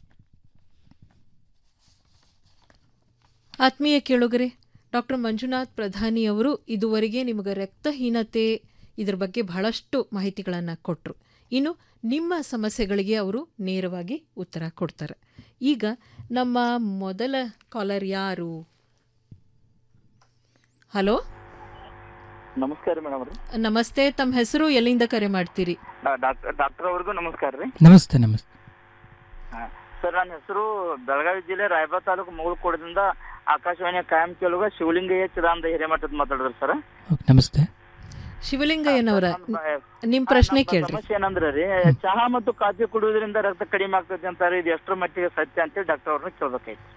S13: ಆತ್ಮೀಯ ಕೇಳುಗರೆ ಡಾಕ್ಟರ್ ಮಂಜುನಾಥ್ ಪ್ರಧಾನಿಯವರು ಇದುವರೆಗೆ ನಿಮಗೆ ರಕ್ತಹೀನತೆ ಇದರ ಬಗ್ಗೆ ಬಹಳಷ್ಟು ಮಾಹಿತಿಗಳನ್ನು ಕೊಟ್ಟರು ಇನ್ನು ನಿಮ್ಮ ಸಮಸ್ಯೆಗಳಿಗೆ ಅವರು ನೇರವಾಗಿ ಉತ್ತರ ಕೊಡ್ತಾರೆ ಈಗ ನಮ್ಮ ಮೊದಲ ಕಾಲರ್ ಯಾರು ಹಲೋ
S15: ನಮಸ್ಕಾರ ಮೇಡಮ್ ರೀ
S13: ನಮಸ್ತೆ ತಮ್ಮ ಹೆಸರು ಎಲ್ಲಿಂದ ಕರೆ ಮಾಡ್ತೀರಿ
S15: ಡಾಕ್ಟರ್ ಡಾಕ್ಟರ್ ಅವ್ರಿಗೂ ನಮಸ್ಕಾರ ರೀ
S14: ನಮಸ್ತೆ ನಮಸ್ತೆ
S15: ಸರ್ ನನ್ನ ಹೆಸರು ಬೆಳಗಾವಿ ಜಿಲ್ಲೆ ರಾಯಬಾಗ್ ತಾಲೂಕು ಮುಗುಳ್ಕೋಟದಿಂದ ಆಕಾಶವಾಣಿಯ ಕಾಯಂ ಕೇಳುಗ ಶಿವಲಿಂಗಯ್ಯ ಚಿದಾನಂದ ಹಿರೇಮಠದ ಮಾತಾಡಿದ್ರು ಸರ್
S14: ಓಕೆ ನಮಸ್ತೆ
S13: ಶಿವಲಿಂಗಯ್ಯನವರ ನಿಮ್ಮ ಪ್ರಶ್ನೆ ಕೇಳ್ರಿ
S15: ಸಮಸ್ಯೆ ಏನಂದ್ರೆ ರೀ ಚಹಾ ಮತ್ತು ಕಾಫಿ ಕುಡಿಯೋದ್ರಿಂದ ರಕ್ತ ಕಡಿಮೆ ಆಗ್ತದೆ ಅಂತಾರೆ ಇದು ಎಷ್ಟರ ಮಟ್ಟಿಗೆ ಸತ್ಯ ಅಂತೇಳಿ ಡಾಕ್ಟರ್ ಅವ್ರನ್ನ ಕೇಳ್ಬೇಕಾಯ್ತು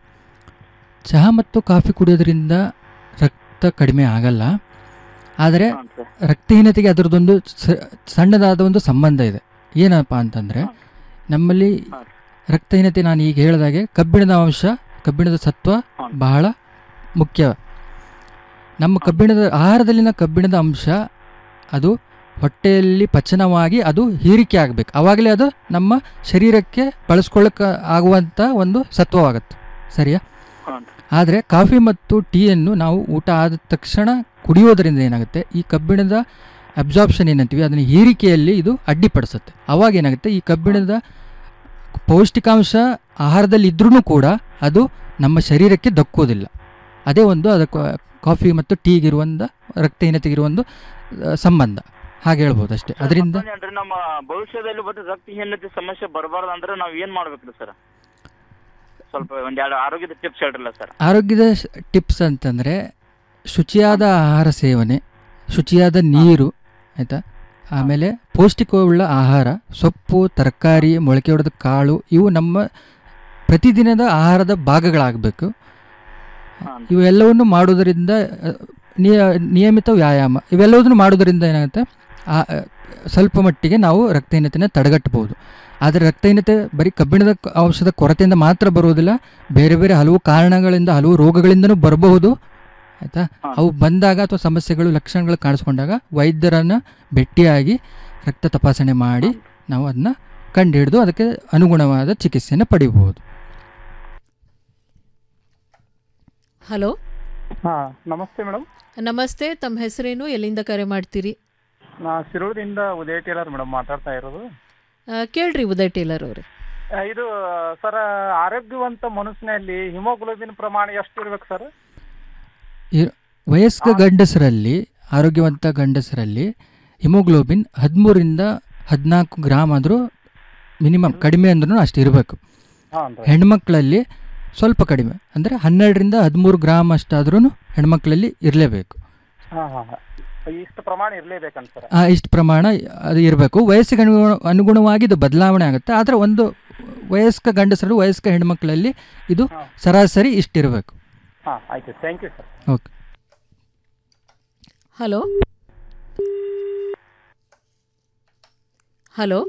S14: ಚಹಾ ಮತ್ತು ಕಾಫಿ ಕುಡಿಯೋದ್ರಿಂದ ರಕ್ತ ಕಡಿಮೆ ಆಗಲ್ಲ ಆದರೆ ರಕ್ತಹೀನತೆಗೆ ಅದರದ್ದೊಂದು ಸ- ಸಣ್ಣದಾದ ಒಂದು ಸಂಬಂಧ ಇದೆ ಏನಪ್ಪ ಅಂತಂದರೆ ನಮ್ಮಲ್ಲಿ ರಕ್ತಹೀನತೆ ನಾನು ಈಗ ಹೇಳಿದಾಗೆ ಕಬ್ಬಿಣದ ಅಂಶ ಕಬ್ಬಿಣದ ಸತ್ವ ಬಹಳ ಮುಖ್ಯ ನಮ್ಮ ಕಬ್ಬಿಣದ ಆಹಾರದಲ್ಲಿನ ಕಬ್ಬಿಣದ ಅಂಶ ಅದು ಹೊಟ್ಟೆಯಲ್ಲಿ ಪಚನವಾಗಿ ಅದು ಹೀರಿಕೆ ಆಗಬೇಕು ಆವಾಗಲೇ ಅದು ನಮ್ಮ ಶರೀರಕ್ಕೆ ಬಳಸ್ಕೊಳ್ಳೋಕೆ ಆಗುವಂಥ ಒಂದು ಸತ್ವವಾಗುತ್ತೆ ಸರಿಯಾ ಆದರೆ ಕಾಫಿ ಮತ್ತು ಟೀಯನ್ನು ನಾವು ಊಟ ಆದ ತಕ್ಷಣ ಕುಡಿಯೋದರಿಂದ ಏನಾಗುತ್ತೆ ಈ ಕಬ್ಬಿಣದ ಅಬ್ಸಾರ್ಪ್ಷನ್ ಏನಂತೀವಿ ಅದನ್ನು ಹೀರಿಕೆಯಲ್ಲಿ ಇದು ಅಡ್ಡಿಪಡಿಸುತ್ತೆ ಅವಾಗ ಏನಾಗುತ್ತೆ ಈ ಕಬ್ಬಿಣದ ಪೌಷ್ಟಿಕಾಂಶ ಆಹಾರದಲ್ಲಿ ಇದ್ರೂ ಕೂಡ ಅದು ನಮ್ಮ ಶರೀರಕ್ಕೆ ದಕ್ಕುವುದಿಲ್ಲ ಅದೇ ಒಂದು ಅದಕ್ಕೆ ಕಾಫಿ ಮತ್ತು ಟೀಗಿರುವಂಥ ರಕ್ತಹೀನತೆಗಿರುವ ಒಂದು ಆ, ಸಂಬಂಧ ಹಾಗೆ ಹೇಳ್ಬೋದು ಅಷ್ಟೇ ಅದರಿಂದ
S15: ಏನ್ರಿ ನಮ್ಮ ಭವಿಷ್ಯದಲ್ಲಿ ಬಟ್ ರಕ್ತಹೀನತೆ ಸಮಸ್ಯೆ ಬರಬಾರ್ದು ಅಂದ್ರೆ ನಾವ್ ಏನ್ ಮಾಡ್ಬೇಕ್ರಿ ಸರ್ ಸ್ವಲ್ಪ ಒಂದೆರಡು ಆರೋಗ್ಯದ ಟಿಪ್ಸ್ ಹೇಳ್ರಲ್ಲ ಸರ್
S14: ಆರೋಗ್ಯದ ಟಿಪ್ಸ್ ಅಂತಂದರೆ ಶುಚಿಯಾದ ಆಹಾರ ಸೇವನೆ ಶುಚಿಯಾದ ನೀರು ಆಯಿತಾ ಆಮೇಲೆ ಪೌಷ್ಟಿಕವುಳ್ಳ ಆಹಾರ ಸೊಪ್ಪು ತರಕಾರಿ ಮೊಳಕೆ ಹೊಡೆದ ಕಾಳು ಇವು ನಮ್ಮ ಪ್ರತಿದಿನದ ಆಹಾರದ ಭಾಗಗಳಾಗಬೇಕು ಇವೆಲ್ಲವನ್ನು ಮಾಡೋದರಿಂದ ಅ, ನಿಯ- ನಿಯಮಿತ ವ್ಯಾಯಾಮ ಇವೆಲ್ಲದನ್ನು ಮಾಡೋದರಿಂದ ಏನಾಗುತ್ತೆ ಆ, ಅ, ಸ್ವಲ್ಪ ಮಟ್ಟಿಗೆ ನಾವು ರಕ್ತಹೀನತೆನ ತಡೆಗಟ್ಟಬಹುದು ಆದರೆ ರಕ್ತಹೀನತೆ ಬರೀ ಕಬ್ಬಿಣದ ಕ- ಅಂಶದ ಕೊರತೆಯಿಂದ ಮಾತ್ರ ಬರುವುದಿಲ್ಲ ಬೇರೆ ಬೇರೆ ಹಲವು ಕಾರಣಗಳಿಂದ ಹಲವು ರೋಗಗಳಿಂದನೂ ಬರಬಹುದು ಆಯಿತಾ ಅವು ಬಂದಾಗ ಅಥವಾ ಸಮಸ್ಯೆಗಳು ಲಕ್ಷಣಗಳು ಕಾಣಿಸ್ಕೊಂಡಾಗ ವೈದ್ಯರನ್ನು ಭೇಟಿಯಾಗಿ ರಕ್ತ ತಪಾಸಣೆ ಮಾಡಿ ನಾವು ಅದನ್ನ ಕಂಡುಹಿಡಿದು ಅದಕ್ಕೆ ಅನುಗುಣವಾದ ಚಿಕಿತ್ಸೆಯನ್ನು ಪಡೆಯಬಹುದು
S13: ಹಲೋ
S16: ಹಾ ನಮಸ್ತೆ ಮೇಡಮ್
S13: ನಮಸ್ತೆ ತಮ್ಮ ಹೆಸರೇನು ಎಲ್ಲಿಂದ ಕರೆ ಮಾಡ್ತೀರಿ
S16: ನಾ ಶಿರೋಳದಿಂದ ಉದಯ ಟೇಲರ್ ಮೇಡಮ್ ಮಾತಾಡ್ತಾ ಇರೋದು
S13: ಆ, ಕೇಳ್ರಿ ಉದಯ್ ಟೇಲರ್ ಅವ್ರೆ
S16: ಆ, ಇದು ಸರ್ ಆರೋಗ್ಯವಂತ ಮನುಷ್ಯನಲ್ಲಿ ಹಿಮೋಗ್ಲೋಬಿನ್ ಪ್ರಮಾಣ ಎಷ್ಟು ಇರ್ಬೇಕು ಸರ್
S14: ಈ- ವಯಸ್ಕ ಗಂಡಸರಲ್ಲಿ ಆರೋಗ್ಯವಂತ ಗಂಡಸರಲ್ಲಿ ಹಿಮೋಗ್ಲೋಬಿನ್ ಹದಿಮೂರಿಂದ ಹದಿನಾಲ್ಕು ಗ್ರಾಮ್ ಆದರೂ ಮಿನಿಮಮ್ ಕಡಿಮೆ ಅಂದ್ರೂ ಅಷ್ಟು ಇರಬೇಕು
S16: ಹಾಂ ರೀ
S14: ಹೆಣ್ಮಕ್ಳಲ್ಲಿ ಸ್ವಲ್ಪ ಕಡಿಮೆ ಅಂದರೆ ಹನ್ನೆರಡರಿಂದ ಹದಿಮೂರು ಗ್ರಾಮ್ ಅಷ್ಟಾದ್ರೂ ಹೆಣ್ಮಕ್ಳಲ್ಲಿ ಇರಲೇಬೇಕು
S16: ಹಾಂ ಹಾಂ ಹಾಂ ಇಷ್ಟು ಪ್ರಮಾಣ ಇರಲೇಬೇಕಂತ ಸರ್
S14: ಆ ಇಷ್ಟು ಪ್ರಮಾಣ ಅದು ಇರಬೇಕು ವಯಸ್ಸಿಗೆ ಅನುಗುಣ ಅನುಗುಣವಾಗಿ ಇದು ಬದಲಾವಣೆ ಆಗುತ್ತೆ ಆದರೆ ಒಂದು ವಯಸ್ಕ ಗಂಡಸರು ವಯಸ್ಕ ಹೆಣ್ಮಕ್ಳಲ್ಲಿ ಇದು ಸರಾಸರಿ ಇಷ್ಟಿರಬೇಕು
S16: ಹಾಂ ಆಯ್ತು thank you sir
S14: okay
S13: hello hello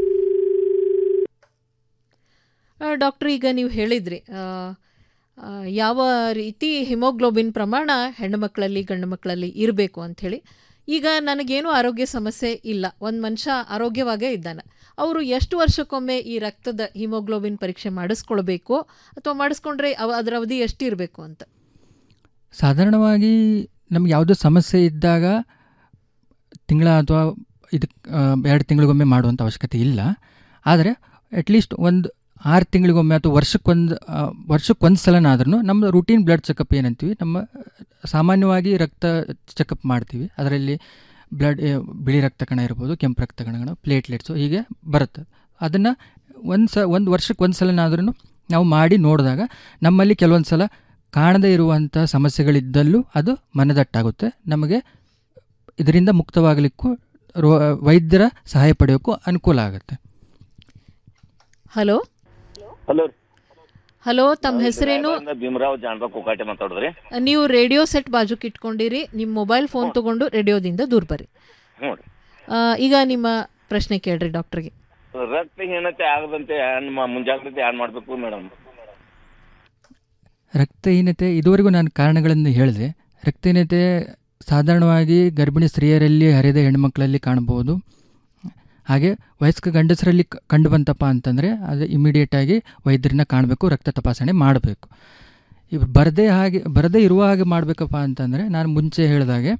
S13: doctor ಈಗ ನೀವು ಹೇಳಿದ್ರಿ ಆ, ಆ, ಯಾವ ರೀತಿ ಹಿಮೋಗ್ಲೋಬಿನ್ ಪ್ರಮಾಣ ಹೆಣ್ಣು ಮಕ್ಕಳಲ್ಲಿ ಗಂಡು ಮಕ್ಕಳಲ್ಲಿ ಇರಬೇಕು ಅಂಥೇಳಿ ಈಗ ನನಗೇನು ಆರೋಗ್ಯ ಸಮಸ್ಯೆ ಇಲ್ಲ ಒಂದು ಮನುಷ್ಯ ಆರೋಗ್ಯವಾಗೇ ಇದ್ದಾನೆ ಅವರು ಎಷ್ಟು ವರ್ಷಕ್ಕೊಮ್ಮೆ ಈ ರಕ್ತದ ಹಿಮೋಗ್ಲೋಬಿನ್ ಪರೀಕ್ಷೆ ಮಾಡಿಸ್ಕೊಳ್ಬೇಕು ಅಥವಾ ಮಾಡಿಸ್ಕೊಂಡ್ರೆ ಅವ ಅದರ ಅವಧಿ ಎಷ್ಟು ಇರಬೇಕು ಅಂತ
S14: ಸಾಧಾರಣವಾಗಿ ನಮ್ಗೆ ಯಾವುದೋ ಸಮಸ್ಯೆ ಇದ್ದಾಗ ತಿಂಗಳ ಅಥವಾ ಇದಕ್ಕೆ ಎರಡು ತಿಂಗಳಿಗೊಮ್ಮೆ ಮಾಡುವಂಥ ಅವಶ್ಯಕತೆ ಇಲ್ಲ ಆದರೆ ಅಟ್ಲೀಸ್ಟ್ ಒಂದು ಆರು ತಿಂಗಳಿಗೊಮ್ಮೆ ಅಥವಾ ವರ್ಷಕ್ಕೊಂದು ವರ್ಷಕ್ಕೊಂದು ಸಲನಾದ್ರೂ ನಮ್ಮ ರುಟೀನ್ ಬ್ಲಡ್ ಚೆಕಪ್ ಏನಂತೀವಿ ನಮ್ಮ ಸಾಮಾನ್ಯವಾಗಿ ರಕ್ತ ಚೆಕಪ್ ಮಾಡ್ತೀವಿ ಅದರಲ್ಲಿ ಬ್ಲಡ್ ಬಿಳಿ ರಕ್ತ ಕಣ ಇರ್ಬೋದು ಕೆಂಪು ರಕ್ತ ಕಣಗಳು ಪ್ಲೇಟ್ಲೆಟ್ಸು ಹೀಗೆ ಬರುತ್ತೆ ಅದನ್ನು ಒಂದು ಸ ಒಂದು ವರ್ಷಕ್ಕೆ ಒಂದು ಸಲನಾದ್ರೂ ನಾವು ಮಾಡಿ ನೋಡಿದಾಗ ನಮ್ಮಲ್ಲಿ ಕೆಲವೊಂದು ಸಲ ಕಾಣದೇ ಇರುವಂಥ ಸಮಸ್ಯೆಗಳಿದ್ದಲ್ಲೂ ಅದು ಮನದಟ್ಟಾಗುತ್ತೆ ನಮಗೆ ಇದರಿಂದ ಮುಕ್ತವಾಗಲಿಕ್ಕೂ ರೋ ವೈದ್ಯರ ಸಹಾಯ ಪಡೆಯೋಕ್ಕೂ ಅನುಕೂಲ ಆಗುತ್ತೆ
S13: ಹಲೋ
S17: ಹಲೋ
S13: ಹಲೋ ತಮ್ಮ ಹೆಸರೇನು
S17: ಭೀಮರಾವ್ ಜಾನ್ಬಾ ಕುಕಾಟೆ ಮಾತಾಡಿದ್ರಿ
S13: ನೀವು ರೇಡಿಯೋ ಸೆಟ್ ಬಾಜುಕ್ ಇಟ್ಕೊಂಡಿರಿ ನಿಮ್ಮ ಮೊಬೈಲ್ ಫೋನ್ ತಗೊಂಡು ರೇಡಿಯೋದಿಂದ ದೂರ ಬರ್ರಿ
S17: ಹ್ಞೂ ರೀ
S13: ಆ, ಈಗ ನಿಮ್ಮ ಪ್ರಶ್ನೆ ಕೇಳ್ರಿ ಡಾಕ್ಟರ್ಗೆ
S17: ರಕ್ತಹೀನತೆ ಆಗದಂತೆ ಏನ್ ಮಾ- ಮುಂಜಾಗ್ರತೆ ಏನ್ ಮಾಡ್ಬೇಕು ಮೇಡಮ್
S14: ರಕ್ತಹೀನತೆ ಇದುವರೆಗೂ ನಾನು ಕಾರಣಗಳನ್ನು ಹೇಳಿದೆ ರಕ್ತಹೀನತೆ ಸಾಧಾರಣವಾಗಿ ಗರ್ಭಿಣಿ ಸ್ತ್ರೀಯರಲ್ಲಿ ಹರಿದ ಹೆಣ್ಮಕ್ಳಲ್ಲಿ ಕಾಣಬಹುದು ಹಾಗೆ ವಯಸ್ಕ ಗಂಡಸರಲ್ಲಿ ಕ- ಕಂಡು ಬಂತಪ್ಪ ಅಂತಂದರೆ ಅದು ಇಮಿಡಿಯೇಟಾಗಿ ವೈದ್ಯರನ್ನ ಕಾಣಬೇಕು ರಕ್ತ ತಪಾಸಣೆ ಮಾಡಬೇಕು ಇವು ಬರದೇ ಹಾಗೆ ಬರದೇ ಇರುವ ಹಾಗೆ ಮಾಡಬೇಕಪ್ಪ ಅಂತಂದರೆ ನಾನು ಮುಂಚೆ ಹೇಳಿದಾಗೆ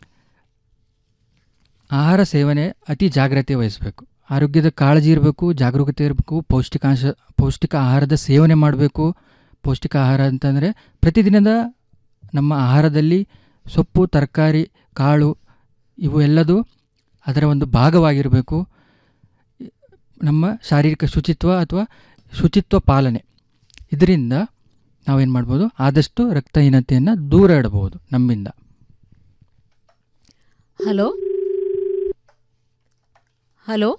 S14: ಆಹಾರ ಸೇವನೆ ಅತಿ ಜಾಗ್ರತೆ ವಹಿಸಬೇಕು ಆರೋಗ್ಯದ ಕಾಳಜಿ ಇರಬೇಕು ಜಾಗರೂಕತೆ ಇರಬೇಕು ಪೌಷ್ಟಿಕಾಂಶ ಪೌಷ್ಟಿಕ ಆಹಾರದ ಸೇವನೆ ಮಾಡಬೇಕು ಪೌಷ್ಟಿಕ ಆಹಾರ ಅಂತಂದರೆ ಪ್ರತಿದಿನದ ನಮ್ಮ ಆಹಾರದಲ್ಲಿ ಸೊಪ್ಪು ತರಕಾರಿ ಕಾಳು ಇವು ಎಲ್ಲದೂ ಅದರ ಒಂದು ಭಾಗವಾಗಿರಬೇಕು ನಮ್ಮ ಶಾರೀರಿಕ ಶುಚಿತ್ವ ಅಥವಾ ಶುಚಿತ್ವ ಪಾಲನೆ ಇದರಿಂದ ನಾವೇನು ಮಾಡ್ಬೋದು ಆದಷ್ಟು ರಕ್ತಹೀನತೆಯನ್ನು ದೂರ ಇಡಬಹುದು ನಮ್ಮಿಂದ
S13: hello hello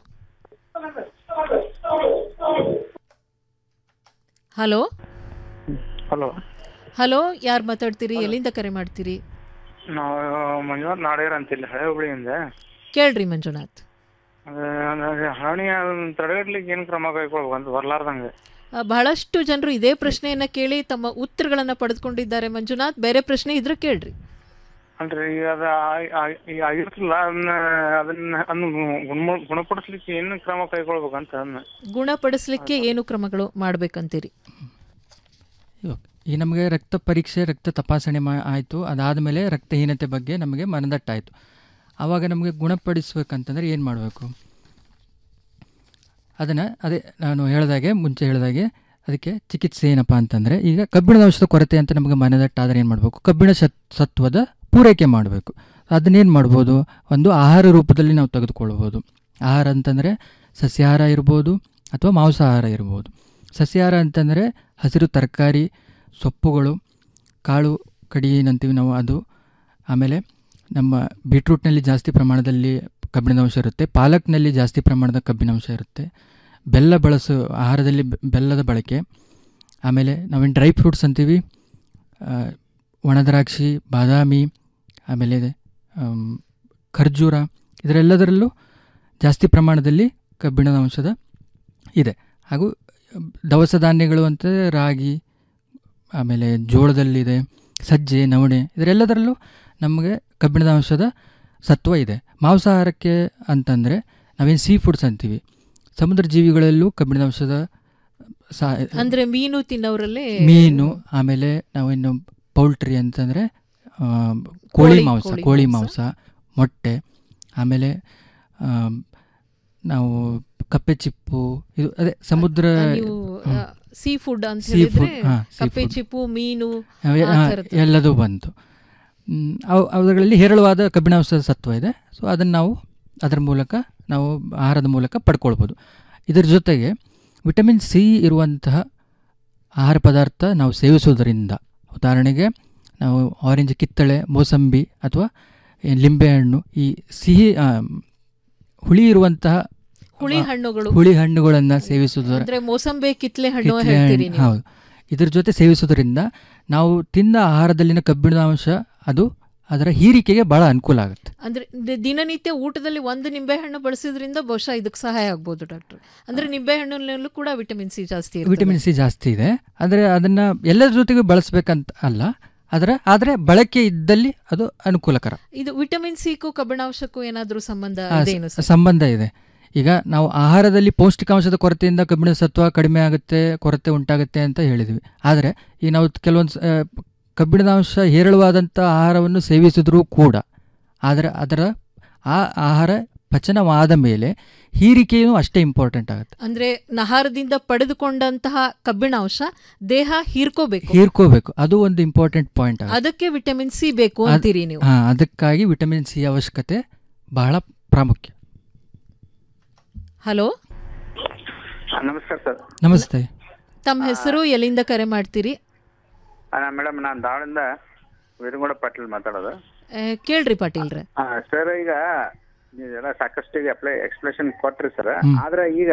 S13: hello
S16: hello
S13: hello ಯಾರು ಮಾತಾಡ್ತೀರಿ ಎಲ್ಲಿಂದ ಕರೆ ಮಾಡ್ತೀರಿ
S16: ನಾವು ಮಂಜುನಾಥ್ ನಾಡೇರ್ ಅಂತಿಲ್ಲ ಹಳೆ ಹುಬ್ಳಿಯಿಂದ
S13: ಕೇಳ್ರಿ ಮಂಜುನಾಥ್
S16: ಅದೇ ಹಣಿ ಅದನ್ನ ತಡೆಗಟ್ಲಿಕ್ಕೆ ಏನು ಕ್ರಮ ಕೈಗೊಳ್ಬೇಕು ಅಂತ ಬರ್ಲಾರ್ದಂಗೆ
S13: ಆ, ಬಹಳಷ್ಟು ಜನರು ಇದೇ ಪ್ರಶ್ನೆಯನ್ನ ಕೇಳಿ ತಮ್ಮ ಉತ್ತರಗಳನ್ನ ಪಡೆದುಕೊಂಡಿದ್ದಾರೆ ಮಂಜುನಾಥ್ ಬೇರೆ ಪ್ರಶ್ನೆ ಇದ್ರೆ ಕೇಳ್ರಿ
S16: ಅಲ್ರಿ ಈಗ ಅದ ಆ- ಆ- ಈಗ ಆಗಿರ್ತಲ್ಲ ಅದನ್ನ ಅದನ್ನ ಅದನ್ನ ಗುಣ ಗುಣಪಡಿಸ್ಲಿಕ್ಕೆ ಏನು ಕ್ರಮ ಕೈಗೊಳ್ಬೇಕಂತ ಅದನ್ನ
S13: ಗುಣಪಡಿಸ್ಲಿಕ್ಕೆ ಏನು ಕ್ರಮಗಳು ಮಾಡ್ಬೇಕಂತೀರಿ
S14: ಇವಾಗ ಈ ನಮಗೆ ರಕ್ತ ಪರೀಕ್ಷೆ ರಕ್ತ ತಪಾಸಣೆ ಮಾ ಆಯಿತು ಅದಾದಮೇಲೆ ರಕ್ತಹೀನತೆ ಬಗ್ಗೆ ನಮಗೆ ಮನದಟ್ಟಾಯಿತು ಆವಾಗ ನಮಗೆ ಗುಣಪಡಿಸ್ಬೇಕಂತಂದರೆ ಏನು ಮಾಡಬೇಕು ಅದನ್ನು ಅದೇ ನಾನು ಹೇಳಿದಾಗೆ ಮುಂಚೆ ಹೇಳಿದಾಗೆ ಅದಕ್ಕೆ ಚಿಕಿತ್ಸೆ ಏನಪ್ಪ ಅಂತಂದರೆ ಈಗ ಕಬ್ಬಿಣದ ಅಂಶದ ಕೊರತೆ ಅಂತ ನಮಗೆ ಮನದಟ್ಟಾದರೆ ಏನು ಮಾಡಬೇಕು ಕಬ್ಬಿಣ ಸತ್ ಸತ್ವದ ಪೂರೈಕೆ ಮಾಡಬೇಕು ಅದನ್ನೇನು ಮಾಡ್ಬೋದು ಒಂದು ಆಹಾರ ರೂಪದಲ್ಲಿ ನಾವು ತೆಗೆದುಕೊಳ್ಬೋದು ಆಹಾರ ಅಂತಂದರೆ ಸಸ್ಯಾಹಾರ ಇರ್ಬೋದು ಅಥವಾ ಮಾಂಸಾಹಾರ ಇರ್ಬೋದು ಸಸ್ಯಾಹಾರ ಅಂತಂದರೆ ಹಸಿರು ತರಕಾರಿ ಸೊಪ್ಪುಗಳು ಕಾಳು ಕಡಿ ಏನಂತೀವಿ ನಾವು ಅದು ಆಮೇಲೆ ನಮ್ಮ ಬೀಟ್ರೂಟ್ನಲ್ಲಿ ಜಾಸ್ತಿ ಪ್ರಮಾಣದಲ್ಲಿ ಕಬ್ಬಿಣದ ಅಂಶ ಇರುತ್ತೆ ಪಾಲಕ್ನಲ್ಲಿ ಜಾಸ್ತಿ ಪ್ರಮಾಣದ ಕಬ್ಬಿಣ ಅಂಶ ಇರುತ್ತೆ ಬೆಲ್ಲ ಬಳಸು ಆಹಾರದಲ್ಲಿ ಬೆ- ಬೆಲ್ಲದ ಬಳಕೆ ಆಮೇಲೆ ನಾವೇನು ಡ್ರೈ ಫ್ರೂಟ್ಸ್ ಅಂತೀವಿ ಆ, ಒಣದ್ರಾಕ್ಷಿ ಬಾದಾಮಿ ಆಮೇಲೆ ಆಮ್, ಖರ್ಜೂರ ಇದರೆಲ್ಲದರಲ್ಲೂ ಜಾಸ್ತಿ ಪ್ರಮಾಣದಲ್ಲಿ ಕಬ್ಬಿಣದ ಅಂಶದ ಇದೆ ಹಾಗೂ ದವಸ ಧಾನ್ಯಗಳು ಅಂತ ರಾಗಿ ಆಮೇಲೆ ಜೋಳದಲ್ಲಿದೆ ಸಜ್ಜೆ ನವಣೆ ಇದರೆಲ್ಲದರಲ್ಲೂ ನಮಗೆ ಕಬ್ಬಿಣದ ಅಂಶದ ಸತ್ವ ಇದೆ ಮಾಂಸಾಹಾರಕ್ಕೆ ಅಂತಂದರೆ ನಾವೇನು ಸೀ ಫುಡ್ಸ್ ಅಂತೀವಿ ಸಮುದ್ರ ಜೀವಿಗಳಲ್ಲೂ ಕಬ್ಬಿಣದ ಅಂಶದ ಸಾ
S13: ಅಂದ್ರೆ ಮೀನು ತಿನ್ನೋರಲ್ಲೇ
S14: ಮೀನು ಆಮೇಲೆ ನಾವಿನ್ನು ಪೌಲ್ಟ್ರಿ ಅಂತಂದರೆ ಕೋಳಿ
S13: ಕೋಳಿ-
S14: ಮಾಂಸ
S13: ಕೋಳಿ
S14: ಕೋಳಿ
S13: ಮಾಂಸ.
S14: ಮಾಂಸ ಮೊಟ್ಟೆ ಆಮೇಲೆ ಆಮ್, ನಾವು ಕಪ್ಪೆ ಚಿಪ್ಪು ಇದು ಅದೇ ಸಮುದ್ರ
S13: ನೀವು
S14: ಹ್ಮ್.
S13: ಸೀ ಫುಡ್ ಅಂತ
S14: Sea food,
S13: ಹೇಳಿದ್ರೆ
S14: ಹಾ, sea
S13: ಕಪ್ಪೆ
S14: food.
S13: ಚಿಪ್ಪು ಮೀನು
S14: ಅವೆ-
S13: ಆ
S14: ಹಾ,
S13: ಥರದ್ದು.
S14: ಎಲ್ಲದೂ ಬಂತು ಮ್, ಅವು ಅವುಗಳಲ್ಲಿ ಹೇರಳವಾದ ಕಬ್ಬಿಣಾಂಶದ ಸತ್ವ ಇದೆ ಸೊ ಅದನ್ನು ನಾವು ಅದರ ಮೂಲಕ ನಾವು ಆಹಾರದ ಮೂಲಕ ಪಡ್ಕೊಳ್ಬೋದು ಇದರ ಜೊತೆಗೆ ವಿಟಮಿನ್ ಸಿ ಇರುವಂತಹ ಆಹಾರ ಪದಾರ್ಥ ನಾವು ಸೇವಿಸೋದರಿಂದ ಉದಾಹರಣೆಗೆ ನಾವು ಆರೆಂಜ್ ಕಿತ್ತಳೆ ಮೋಸಂಬಿ ಅಥವಾ ಈ ಲಿಂಬೆಹಣ್ಣು ಈ ಸಿಹಿ ಆ, ಹುಳಿ ಇರುವಂತಹ
S13: ಹುಳಿ
S14: ಆ,
S13: ಹಣ್ಣುಗಳು.
S14: ಹುಳಿ ಹಣ್ಣುಗಳನ್ನು ಸೇವಿಸುವುದರ
S13: ಅಂದ್ರೆ ಮೋಸಂಬೆ ಕಿತ್ಲೆ ಹಣ್ಣು
S14: ಕಿತ್ಲೆ
S13: ಹೇಳ್ತೀರಿ
S14: ಹಣ್ಣು,
S13: ನೀವು
S14: ಹೌದು ಇದ್ರ ಜೊತೆ ಸೇವಿಸೋದ್ರಿಂದ ನಾವು ತಿಂದ ಆಹಾರದಲ್ಲಿನ ಕಬ್ಬಿಣದ ಅಂಶ ಅದು ಅದರ ಹೀರಿಕೆಗೆ ಬಹಳ ಅನುಕೂಲ ಆಗುತ್ತೆ
S13: ಅಂದ್ರೆ ದಿ- ದಿನನಿತ್ಯ ಊಟದಲ್ಲಿ ಒಂದು ನಿಂಬೆ ಹಣ್ಣು ಬಳಸಿದ್ರಿಂದ ಬಹುಶಃ ಇದಕ್ಕೆ ಸಹಾಯ ಆಗ್ಬೋದು ಡಾಕ್ಟರ್ ಅಂದ್ರೆ ನಿಂಬೆ ಹಣ್ಣಿನಲ್ಲೂ ಕೂಡ ವಿಟಮಿನ್ ಸಿ ಜಾಸ್ತಿ ಇರ್ತದೆ.
S14: ವಿಟಮಿನ್ ಸಿ ಜಾಸ್ತಿ ಇದೆ ಆದರೆ ಅದನ್ನು ಎಲ್ಲರ ಜೊತೆಗೂ ಬಳಸಬೇಕಂತ ಅಲ್ಲ ಅದರ ಆದರೆ ಬಳಕೆ ಇದ್ದಲ್ಲಿ ಅದು ಅನುಕೂಲಕರ
S13: ಇದು ವಿಟಮಿನ್ ಸಿಗೂ ಕಬ್ಬಿಣಾಂಶಕ್ಕೂ ಏನಾದ್ರೂ ಸಂಬಂಧ
S14: ಆ,
S13: ಇದೇನು
S14: ಸ- ಸಂಬಂಧ ಇದೆ ಈಗ ನಾವು ಆಹಾರದಲ್ಲಿ ಪೌಷ್ಟಿಕಾಂಶದ ಕೊರತೆಯಿಂದ ಕಬ್ಬಿಣ ಸತ್ವ ಕಡಿಮೆ ಆಗುತ್ತೆ ಕೊರತೆ ಉಂಟಾಗುತ್ತೆ ಅಂತ ಹೇಳಿದ್ವಿ ಆದರೆ ಈಗ ನಾವು ಕೆಲವೊಂದು ಸ- ಆ, ಕಬ್ಬಿಣದ ಅಂಶ ಹೇರಳವಾದಂಥ ಆಹಾರವನ್ನು ಸೇವಿಸಿದ್ರೂ ಕೂಡ ಆದರೆ ಅದರ ಆ ಆಹಾರ ಪಚನವಾದ ಮೇಲೆ ಹೀರಿಕೆಯೂ ಅಷ್ಟೇ ಇಂಪಾರ್ಟೆಂಟ್ ಆಗುತ್ತೆ
S13: ಅಂದ್ರೆ ನಹಾರದಿಂದ ಪಡೆದುಕೊಂಡಂತಹ ಕಬ್ಬಿಣಾಂಶ ದೇಹ ಹೀರ್ಕೋಬೇಕು
S14: ಹೀರ್ಕೋಬೇಕು ಅದು ಒಂದು ಇಂಪಾರ್ಟೆಂಟ್ ಪಾಯಿಂಟ್ ಆಗುತ್ತೆ
S13: ಅದಕ್ಕೆ ವಿಟಮಿನ್ ಸಿ ಬೇಕು ಅಂತೀರಿ ನೀವು
S14: ಹಾಂ ಅದಕ್ಕಾಗಿ ವಿಟಮಿನ್ ಸಿ ಅವಶ್ಯಕತೆ ಬಹಳ ಪ್ರಾಮುಖ್ಯ
S13: ಹಲೋ
S18: ನಮಸ್ಕಾರ ಸರ್
S14: ನಮಸ್ತೆ
S13: ತಮ್ಮ ಹೆಸರು ಎಲ್ಲಿಂದ ಕರೆ ಮಾಡ್ತೀರಿ
S18: ಮೇಡಮ್ ನಾನು ದಾವಳಿಂದ ವೀರಗೌಡ ಪಾಟೀಲ್ ಮಾತಾಡೋದು
S13: ಆ, ಕೇಳ್ರಿ ಪಾಟೀಲ್ರೆ
S18: ಸರ್ ಈಗ ನೀವೆಲ್ಲ ಸಾಕಷ್ಟು ಈಗ ಅಪ್ಲೈ ಎಕ್ಸ್ಪ್ಲೇಷನ್ ಕೊಟ್ರಿ ಸರ್
S14: ಹ್ಮ್.
S18: ಆದ್ರೆ ಈಗ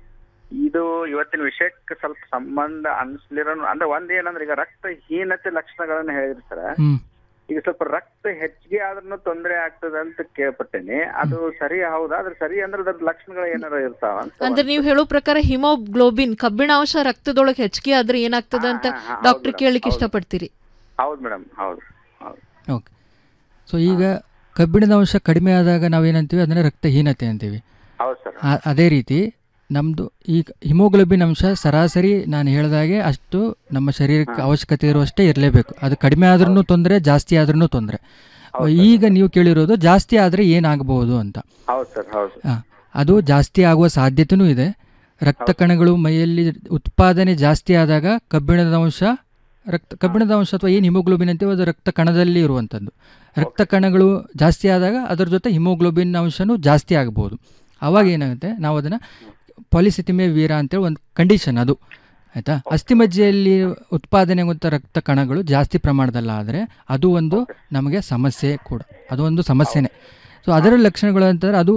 S18: ಇದು ಇವತ್ತಿನ ವಿಷಯಕ್ಕೆ ಸ್ವಲ್ಪ ಸಂಬಂಧ ಅನ್ಸ್ಲಿರೋ ಅಂದ್ರೆ ಒಂದ್ ಏನಂದ್ರೆ ಈಗ ರಕ್ತಹೀನತೆ ಲಕ್ಷಣಗಳನ್ನ ಹೇಳಿದ್ರಿ ಸರ್
S14: ಹ್ಮ್
S18: ಈಗ ಸ್ವಲ್ಪ ರಕ್ತ ಹೆಚ್ಚಿಗೆ ಆದ್ರೂ ತೊಂದರೆ ಆಗ್ತದೆ ಅಂತ ಕೇಳ್ಪಟ್ಟೇನಿ ಅದು ಸರಿ ಹೌದಾ ಅದ್ರ ಸರಿ ಅಂದ್ರೆ ಅದ್ರ ಲಕ್ಷಣಗಳು ಏನಾರ ಇರ್ತಾವ ಅಂತ
S13: ಅಂದ್ರೆ ನೀವು ಹೇಳೋ ಪ್ರಕಾರ ಹಿಮೋಗ್ಲೋಬಿನ್ ಕಬ್ಬಿಣಾಂಶ ರಕ್ತದೊಳಗೆ ಹೆಚ್ಚಿಗೆ ಆದ್ರೆ ಏನಾಗ್ತದೆ ಅಂತ
S18: ಹಾ, ಹಾ, ಹೌದು
S13: ಡಾಕ್ಟರ್
S18: madam,
S13: ಕೇಳಲಿಕ್ಕೆ
S18: ಹೌದು.
S13: ಇಷ್ಟಪಡ್ತೀರಿ
S18: ಹೌದು ಮೇಡಮ್ ಹೌದು ಹೌದು
S14: ಓಕೆ ಸೊ ಈಗ ಕಬ್ಬಿಣದ ಅಂಶ ಕಡಿಮೆ ಆದಾಗ ನಾವೇನಂತೀವಿ ಅದನ್ನು ರಕ್ತಹೀನತೆ ಅಂತೀವಿ
S18: ಹೌದು ಸರ್
S14: ಆ- ಅದೇ ರೀತಿ ನಮ್ಮದು ಈಗ ಹಿಮೋಗ್ಲೋಬಿನ್ ಅಂಶ ಸರಾಸರಿ ನಾನು ಹೇಳಿದಾಗೆ ಅಷ್ಟು ನಮ್ಮ ಶರೀರಕ್ಕೆ ಅವಶ್ಯಕತೆ ಇರುವಷ್ಟೇ ಇರಲೇಬೇಕು ಅದು ಕಡಿಮೆ ಆದ್ರೂ ತೊಂದರೆ ಜಾಸ್ತಿ ಆದ್ರೂ ತೊಂದರೆ ಈಗ ನೀವು ಕೇಳಿರೋದು ಜಾಸ್ತಿ ಆದರೆ ಏನಾಗಬಹುದು ಅಂತ
S18: ಹೌದು ಸರ್ ಹೌದು
S14: ಆ, ಅದು ಜಾಸ್ತಿ ಆಗುವ ಸಾಧ್ಯತೆನೂ ಇದೆ ರಕ್ತ ಕಣಗಳು ಮೈಯಲ್ಲಿ ಉತ್ಪಾದನೆ ಜಾಸ್ತಿ ಆದಾಗ ಕಬ್ಬಿಣದ ಅಂಶ ರಕ್ತ ಕಬ್ಬಿಣದ ಅಂಶ ಅಥವಾ ಏನು ಹಿಮೋಗ್ಲೋಬಿನ್ ಅಂತೀವಿ ಅದು ರಕ್ತ ಕಣದಲ್ಲಿ ಇರುವಂಥದ್ದು ರಕ್ತ ಕಣಗಳು ಜಾಸ್ತಿ ಆದಾಗ ಅದರ ಜೊತೆ ಹಿಮೋಗ್ಲೋಬಿನ್ ಅಂಶನೂ ಜಾಸ್ತಿ ಆಗಬಹುದು ಆವಾಗ ಏನಾಗುತ್ತೆ ನಾವು ಅದನ್ನು ಪಾಲಿಸಿತಿಮೆ ವೀರ ಅಂತೇಳಿ ಒಂದು ಕಂಡೀಷನ್ ಅದು ಆಯಿತಾ ಅಸ್ಥಿಮಜ್ಜೆಯಲ್ಲಿ ಉತ್ಪಾದನೆ ಆಗುವಂಥ ರಕ್ತ ಕಣಗಳು ಜಾಸ್ತಿ ಪ್ರಮಾಣದಲ್ಲಿ ಆದರೆ ಅದು ಒಂದು ನಮಗೆ ಸಮಸ್ಯೆ ಕೂಡ ಅದು ಒಂದು ಸಮಸ್ಯೆನೇ ಸೊ ಅದರ ಲಕ್ಷಣಗಳು ಅಂತಂದರೆ ಅದು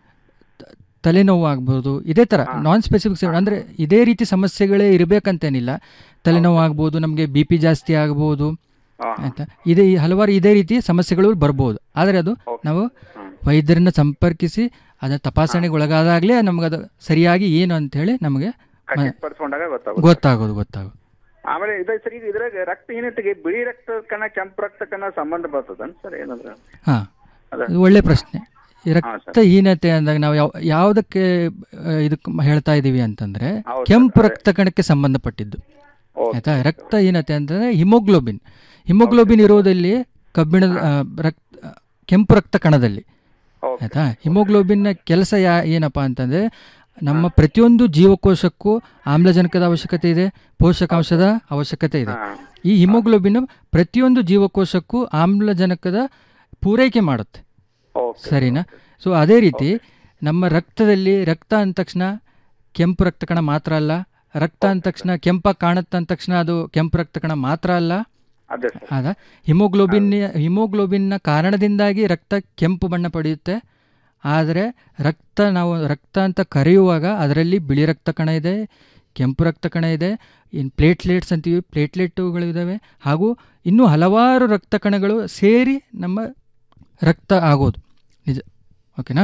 S14: ತ- ತಲೆನೋವು ಆಗ್ಬೋದು ಇದೇ ಥರ ನಾನ್ ಸ್ಪೆಸಿಫಿಕ್ ಅಂದರೆ ಇದೇ ರೀತಿ ಸಮಸ್ಯೆಗಳೇ ಇರಬೇಕಂತೇನಿಲ್ಲ ತಲೆನೋವು ಆಗ್ಬೋದು ನಮಗೆ ಬಿ ಪಿ ಜಾಸ್ತಿ ಆಗ್ಬೋದು ಆಯಿತಾ ಇದೇ ಈ ಹಲವಾರು ಇದೇ ರೀತಿ ಸಮಸ್ಯೆಗಳು ಬರ್ಬೋದು ಆದರೆ ಅದು ನಾವು ವೈದ್ಯರನ್ನ ಸಂಪರ್ಕಿಸಿ ಅದರ ತಪಾಸಣೆಗೆ ಒಳಗಾದಾಗಲೇ ನಮಗೆ ಅದು ಸರಿಯಾಗಿ ಏನು ಅಂತೇಳಿ ನಮಗೆ ಮ-
S18: ಖಚಿತಪಡಿಸ್ಕೊಂಡಾಗ ಗೊತ್ತಾಗುತ್ತೆ
S14: ಗೊತ್ತಾಗೋದು ಗೊತ್ತಾಗೋದು
S18: ಆಮೇಲೆ ಇದ ಸರ್ ಈಗ ಇದ್ರಾಗ ರಕ್ತಹೀನತೆಗೆ ಬಿಳಿ ರಕ್ತ ಕಣ ಕೆಂಪು ರಕ್ತ ಕಣ ಸಂಬಂಧ ಬರ್ತದನ್ ಸರ್ ಏನಾದ್ರ
S14: ಹಾಂ
S18: ಅದೇ.
S14: ಇದು ಒಳ್ಳೆ ಪ್ರಶ್ನೆ ಈ
S18: ಹಾ,
S14: ರಕ್ತಹೀನತೆ ಅಂದಾಗ ನಾವು ಯಾವ ಯಾವುದಕ್ಕೆ ಆ, ಇದಕ್ಕೆ ಮ- ಹೇಳ್ತಾ ಇದ್ದೀವಿ ಅಂತಂದರೆ
S18: ಹೌದು ಸರ್,
S14: ಕೆಂಪು
S18: ಅದೇ.
S14: ರಕ್ತ ಕಣಕ್ಕೆ ಸಂಬಂಧಪಟ್ಟಿದ್ದು ಆಯಿತಾ ರಕ್ತಹೀನತೆ ಅಂತಂದರೆ ಹಿಮೋಗ್ಲೋಬಿನ್ ಹಿಮೋಗ್ಲೋಬಿನ್ ಇರೋದಲ್ಲಿ ಕಬ್ಬಿಣದ ಆ, ರಕ್ತ ಕೆಂಪು ರಕ್ತ ಕಣದಲ್ಲಿ ಆಯಿತಾ ಹಿಮೋಗ್ಲೋಬಿನ್ನ ಕೆಲಸ ಯಾ ಏನಪ್ಪ ಅಂತಂದರೆ ನಮ್ಮ ಪ್ರತಿಯೊಂದು ಜೀವಕೋಶಕ್ಕೂ ಆಮ್ಲಜನಕದ ಅವಶ್ಯಕತೆ ಇದೆ ಪೋಷಕಾಂಶದ ಅವಶ್ಯಕತೆ ಇದೆ ಈ ಹಿಮೋಗ್ಲೋಬಿನ್ ಪ್ರತಿಯೊಂದು ಜೀವಕೋಶಕ್ಕೂ ಆಮ್ಲಜನಕದ ಪೂರೈಕೆ ಮಾಡುತ್ತೆ ಸರಿನಾ ಸೊ ಅದೇ ರೀತಿ ನಮ್ಮ ರಕ್ತದಲ್ಲಿ ರಕ್ತ ಅಂದ ತಕ್ಷಣ ಕೆಂಪು ರಕ್ತ ಕಣ ಮಾತ್ರ ಅಲ್ಲ ರಕ್ತ ಅಂದ ತಕ್ಷಣ ಕೆಂಪಾಗಿ ಕಾಣುತ್ತೆ ಅಂದ ತಕ್ಷಣ ಅದು ಕೆಂಪು ರಕ್ತ ಕಣ ಮಾತ್ರ ಅಲ್ಲ
S18: ಅದೇ ಸರ್
S14: ಆದ ಹಿಮೋಗ್ಲೋಬಿನ್ ಹಿಮೋಗ್ಲೋಬಿನ್ನ ಕಾರಣದಿಂದಾಗಿ ರಕ್ತ ಕೆಂಪು ಬಣ್ಣ ಪಡೆಯುತ್ತೆ ಆದರೆ ರಕ್ತ ನಾವು ರಕ್ತ ಅಂತ ಕರೆಯುವಾಗ ಅದರಲ್ಲಿ ಬಿಳಿ ರಕ್ತ ಕಣ ಇದೆ ಕೆಂಪು ರಕ್ತ ಕಣ ಇದೆ ಇನ್ನು ಪ್ಲೇಟ್ಲೆಟ್ಸ್ ಅಂತೀವಿ ಪ್ಲೇಟ್ಲೆಟ್ಟುಗಳಿದ್ದಾವೆ ಹಾಗೂ ಇನ್ನೂ ಹಲವಾರು ರಕ್ತ ಕಣಗಳು ಸೇರಿ ನಮ್ಮ ರಕ್ತ ಆಗೋದು ನಿಜ ಓಕೆನಾ